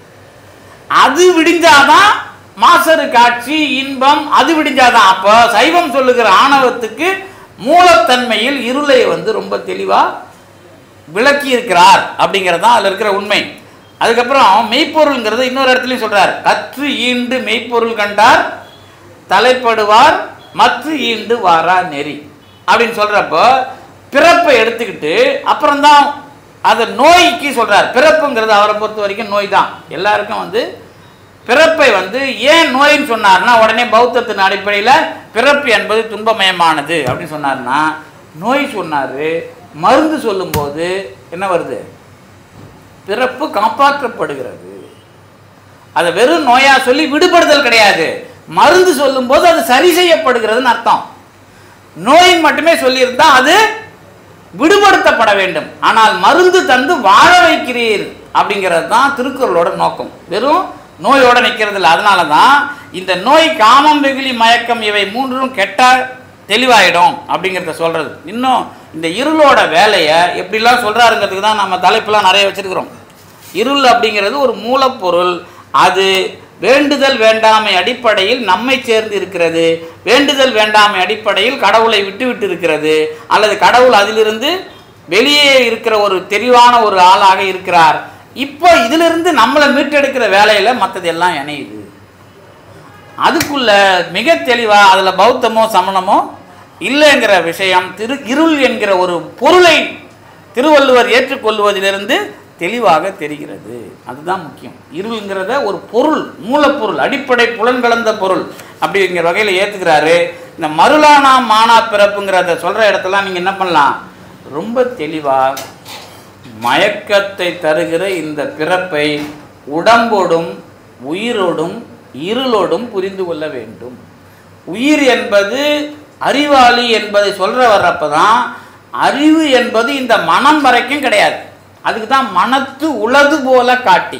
அது விடிஞ்சாதான் மாசரு காட்சி இன்பம் அது விடிஞ்சாதான் அப்போ சைவம் சொல்லுகிற ஆணவத்துக்கு மூலத்தன்மையில் இருளை வந்து ரொம்ப தெளிவா விளக்கி இருக்கிறார் அப்படிங்கிறது தான் அதில் இருக்கிற உண்மை அதுக்கப்புறம் மெய்ப்பொருள்ங்கிறத இன்னொரு இடத்துலையும் சொல்றார் கற்று ஈண்டு மெய்ப்பொருள் கண்டார் தலைப்படுவார் மற்ற ஈண்டு வாரா நெறி அப்படின்னு சொல்றப்போ பிறப்பை எடுத்துக்கிட்டு அப்புறம்தான் அதை நோய்க்கு சொல்றார் பிறப்புங்கிறது அவரை பொறுத்த வரைக்கும் நோய் தான் எல்லாருக்கும் வந்து பிறப்பை வந்து ஏன் நோயின்னு சொன்னார்னா உடனே பௌத்தத்தின் அடிப்படையில் பிறப்பு என்பது துன்பமயமானது அப்படின்னு சொன்னார்னா நோய் சொன்னார் மருந்து சொல்லும்போது என்ன வருது பிறப்பு காப்பாற்றப்படுகிறது அதை வெறும் நோயா சொல்லி விடுபடுதல் கிடையாது மருந்து சொல்லும்போது அது சரி செய்யப்படுகிறதுன்னு அர்த்தம் நோய் மட்டுமே சொல்லியிருந்தா அது விடுபடுத்தப்பட வேண்டும் ஆனால் மருந்து தந்து வாழ வைக்கிறீர் அப்படிங்கிறது தான் திருக்குறளோட நோக்கம் வெறும் நோயோட நிற்கிறது இல்லை அதனால தான் இந்த நோய் காமம் வெகுளி மயக்கம் இவை மூன்றும் கெட்டா தெளிவாயிடும் அப்படிங்கிறத சொல்றது இன்னும் இந்த இருளோட வேலையை எப்படிலாம் சொல்றாருங்கிறதுக்கு தான் நம்ம தலைப்புலாம் நிறைய வச்சிருக்கிறோம் இருள் அப்படிங்கிறது ஒரு மூலப்பொருள் அது வேண்டுதல் வேண்டாமை அடிப்படையில் நம்மை சேர்ந்து இருக்கிறது வேண்டுதல் வேண்டாமை அடிப்படையில் கடவுளை விட்டு விட்டு இருக்கிறது அல்லது கடவுள் அதிலிருந்து வெளியே இருக்கிற ஒரு தெளிவான ஒரு ஆளாக இருக்கிறார் இப்போ இதிலிருந்து நம்மளை மீட்டெடுக்கிற வேலையில மற்றது எல்லாம் இணையுது அதுக்குள்ள மிக தெளிவா அதுல பௌத்தமோ சமணமோ இல்லைங்கிற விஷயம் திரு இருள் என்கிற ஒரு பொருளை திருவள்ளுவர் ஏற்றுக்கொள்வதிலிருந்து தெளிவாக தெரிகிறது அதுதான் முக்கியம் இருள்ங்கிறத ஒரு பொருள் மூலப்பொருள் அடிப்படை புலன்கலந்த பொருள் அப்படிங்கிற வகையில் ஏற்றுக்கிறாரு இந்த மருளானா மானா பிறப்புங்கிறத சொல்கிற இடத்தெல்லாம் நீங்கள் என்ன பண்ணலாம் ரொம்ப தெளிவாக மயக்கத்தை தருகிற இந்த பிறப்பை உடம்போடும் உயிரோடும் இருளோடும் புரிந்து கொள்ள வேண்டும் உயிர் என்பது அறிவாளி என்பதை சொல்ற வர்றப்ப தான் அறிவு என்பது இந்த மனம் வரைக்கும் கிடையாது அதுக்கு தான் மனத்து உளது போல காட்டி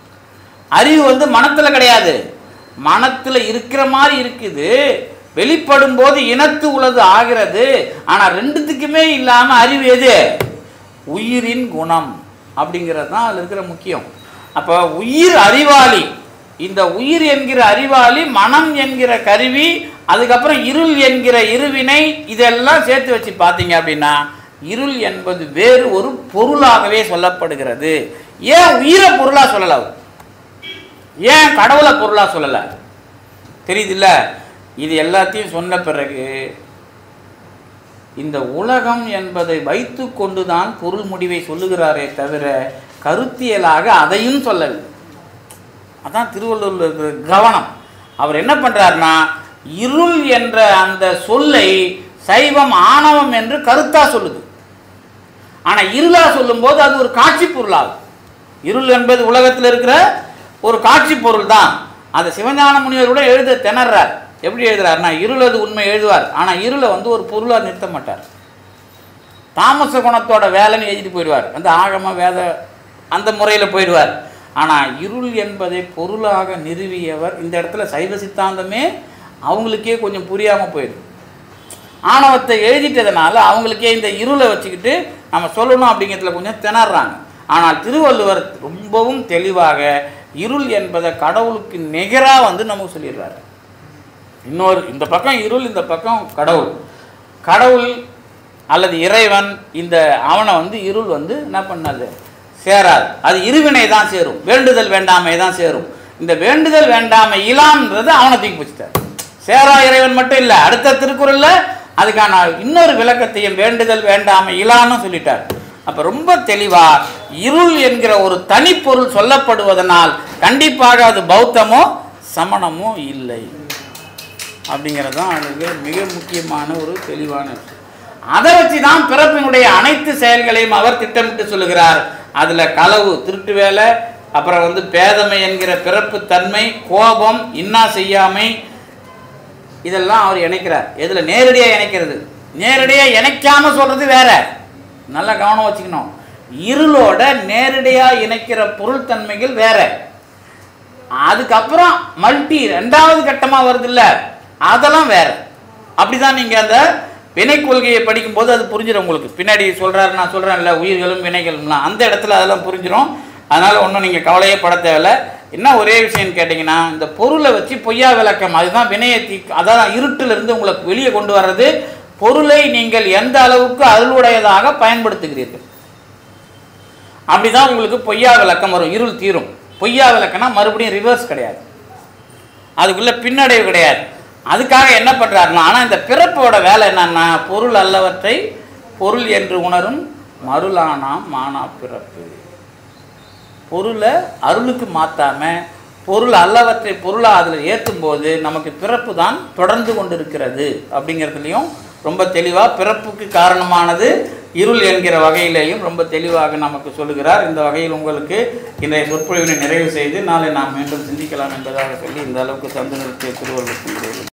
அறிவு வந்து மனத்துல கிடையாது மனத்துல இருக்கிற மாதிரி இருக்குது வெளிப்படும் போது இனத்து உளது ஆகிறது ஆனா ரெண்டுத்துக்குமே இல்லாம அறிவு எது உயிரின் குணம் அப்படிங்கிறது தான் அதில் இருக்கிற முக்கியம் அப்போ உயிர் அறிவாளி இந்த உயிர் என்கிற அறிவாளி மனம் என்கிற கருவி அதுக்கப்புறம் இருள் என்கிற இருவினை இதெல்லாம் சேர்த்து வச்சு பார்த்தீங்க அப்படின்னா இருள் என்பது வேறு ஒரு பொருளாகவே சொல்லப்படுகிறது ஏன் உயிரை பொருளாக சொல்லல அவர்? ஏன் கடவுளை பொருளாக சொல்லலை தெரியுதுல்ல இது எல்லாத்தையும் சொன்ன பிறகு இந்த உலகம் என்பதை வைத்து கொண்டுதான் பொருள் முடிவை சொல்லுகிறாரே தவிர கருத்தியலாக அதையும் சொல்லவில்லை அதான் திருவள்ளுவர் இருக்கிற கவனம் அவர் என்ன பண்றாருன்னா இருள் என்ற அந்த சொல்லை சைவம் ஆணவம் என்று கருத்தா சொல்லுது ஆனா இருளா சொல்லும்போது அது ஒரு காட்சி பொருளாகும் இருள் என்பது உலகத்தில் இருக்கிற ஒரு காட்சி பொருள் தான் அதை சிவஞான முனிவர் கூட எழுத திணறார் எப்படி எழுதுறாருன்னா இருள் அது உண்மை எழுதுவார் ஆனா இருளை வந்து ஒரு பொருளா நிறுத்த மாட்டார் தாமச குணத்தோட வேலைன்னு எழுதிட்டு போயிடுவார் அந்த ஆகம வேத அந்த முறையில் போயிடுவார் ஆனால் இருள் என்பதை பொருளாக நிறுவியவர் இந்த இடத்துல சைவ சித்தாந்தமே அவங்களுக்கே கொஞ்சம் புரியாமல் போயிடுது ஆணவத்தை எழுதிட்டதுனால அவங்களுக்கே இந்த இருளை வச்சுக்கிட்டு நம்ம சொல்லணும் அப்படிங்கிறதுல கொஞ்சம் திணறாங்க ஆனால் திருவள்ளுவர் ரொம்பவும் தெளிவாக இருள் என்பதை கடவுளுக்கு நிகராக வந்து நமக்கு சொல்லிடுறாரு இன்னொரு இந்த பக்கம் இருள் இந்த பக்கம் கடவுள் கடவுள் அல்லது இறைவன் இந்த அவனை வந்து இருள் வந்து என்ன பண்ணாது சேராது அது இருவினை தான் சேரும் வேண்டுதல் வேண்டாமை தான் சேரும் இந்த வேண்டுதல் வேண்டாமை இலாம்ன்றது அவனை தூக்கி பிடிச்சிட்டார் சேரா இறைவன் மட்டும் இல்லை அடுத்த திருக்குறள்ல அதுக்கான இன்னொரு விளக்கத்தையும் வேண்டுதல் வேண்டாமை இலான்னு சொல்லிட்டார் அப்ப ரொம்ப தெளிவா இருள் என்கிற ஒரு தனிப்பொருள் சொல்லப்படுவதனால் கண்டிப்பாக அது பௌத்தமோ சமணமோ இல்லை அப்படிங்கிறது தான் அதுக்கு மிக முக்கியமான ஒரு தெளிவான விஷயம் அதை வச்சு தான் பிறப்பினுடைய அனைத்து செயல்களையும் அவர் திட்டமிட்டு சொல்லுகிறார் அதில் களவு திருட்டு வேலை அப்புறம் வந்து பேதமை என்கிற பிறப்பு தன்மை கோபம் இன்னா செய்யாமை இதெல்லாம் அவர் இணைக்கிறார் எதில் நேரடியாக இணைக்கிறது நேரடியாக இணைக்காம சொல்றது வேற நல்ல கவனம் வச்சுக்கணும் இருளோட நேரடியாக இணைக்கிற பொருள் தன்மைகள் வேற அதுக்கப்புறம் மல்டி ரெண்டாவது கட்டமாக வருது இல்ல அதெல்லாம் வேற அப்படிதான் நீங்க அந்த வினை கொள்கையை படிக்கும்போது அது புரிஞ்சிடும் உங்களுக்கு பின்னாடி சொல்றாரு நான் சொல்றேன்ல உயிர்களும் வினைகளும்லாம் அந்த இடத்துல அதெல்லாம் புரிஞ்சிடும் அதனால ஒன்றும் நீங்க கவலையே பட தேவையில்ல என்ன ஒரே விஷயம் கேட்டிங்கன்னா இந்த பொருளை வச்சு பொய்யா விளக்கம் அதுதான் வினையை தீ அதான் இருட்டுல இருந்து உங்களுக்கு வெளியே கொண்டு வர்றது பொருளை நீங்கள் எந்த அளவுக்கு அருளுடையதாக பயன்படுத்துகிறீர்கள் அப்படிதான் உங்களுக்கு பொய்யா விளக்கம் வரும் இருள் தீரும் பொய்யா விளக்கம்னா மறுபடியும் ரிவர்ஸ் கிடையாது அதுக்குள்ள பின்னடைவு கிடையாது அதுக்காக என்ன பண்றாருன்னா ஆனா இந்த பிறப்போட வேலை என்னன்னா பொருள் அல்லவற்றை பொருள் என்று உணரும் மருளானாம் மானா பிறப்பு பொருளை அருளுக்கு மாத்தாம பொருள் அல்லவற்றை பொருளாக அதில் ஏற்றும் போது நமக்கு பிறப்பு தான் தொடர்ந்து கொண்டிருக்கிறது அப்படிங்கிறதுலையும் ரொம்ப தெளிவாக பிறப்புக்கு காரணமானது இருள் என்கிற வகையிலேயும் ரொம்ப தெளிவாக நமக்கு சொல்லுகிறார் இந்த வகையில் உங்களுக்கு இன்றைய சொற்பொழிவினை நிறைவு செய்து நாளை நாம் மீண்டும் சிந்திக்கலாம் என்பதாக சொல்லி இந்த அளவுக்கு தந்து நிறுத்திய திருவள்ளுவர்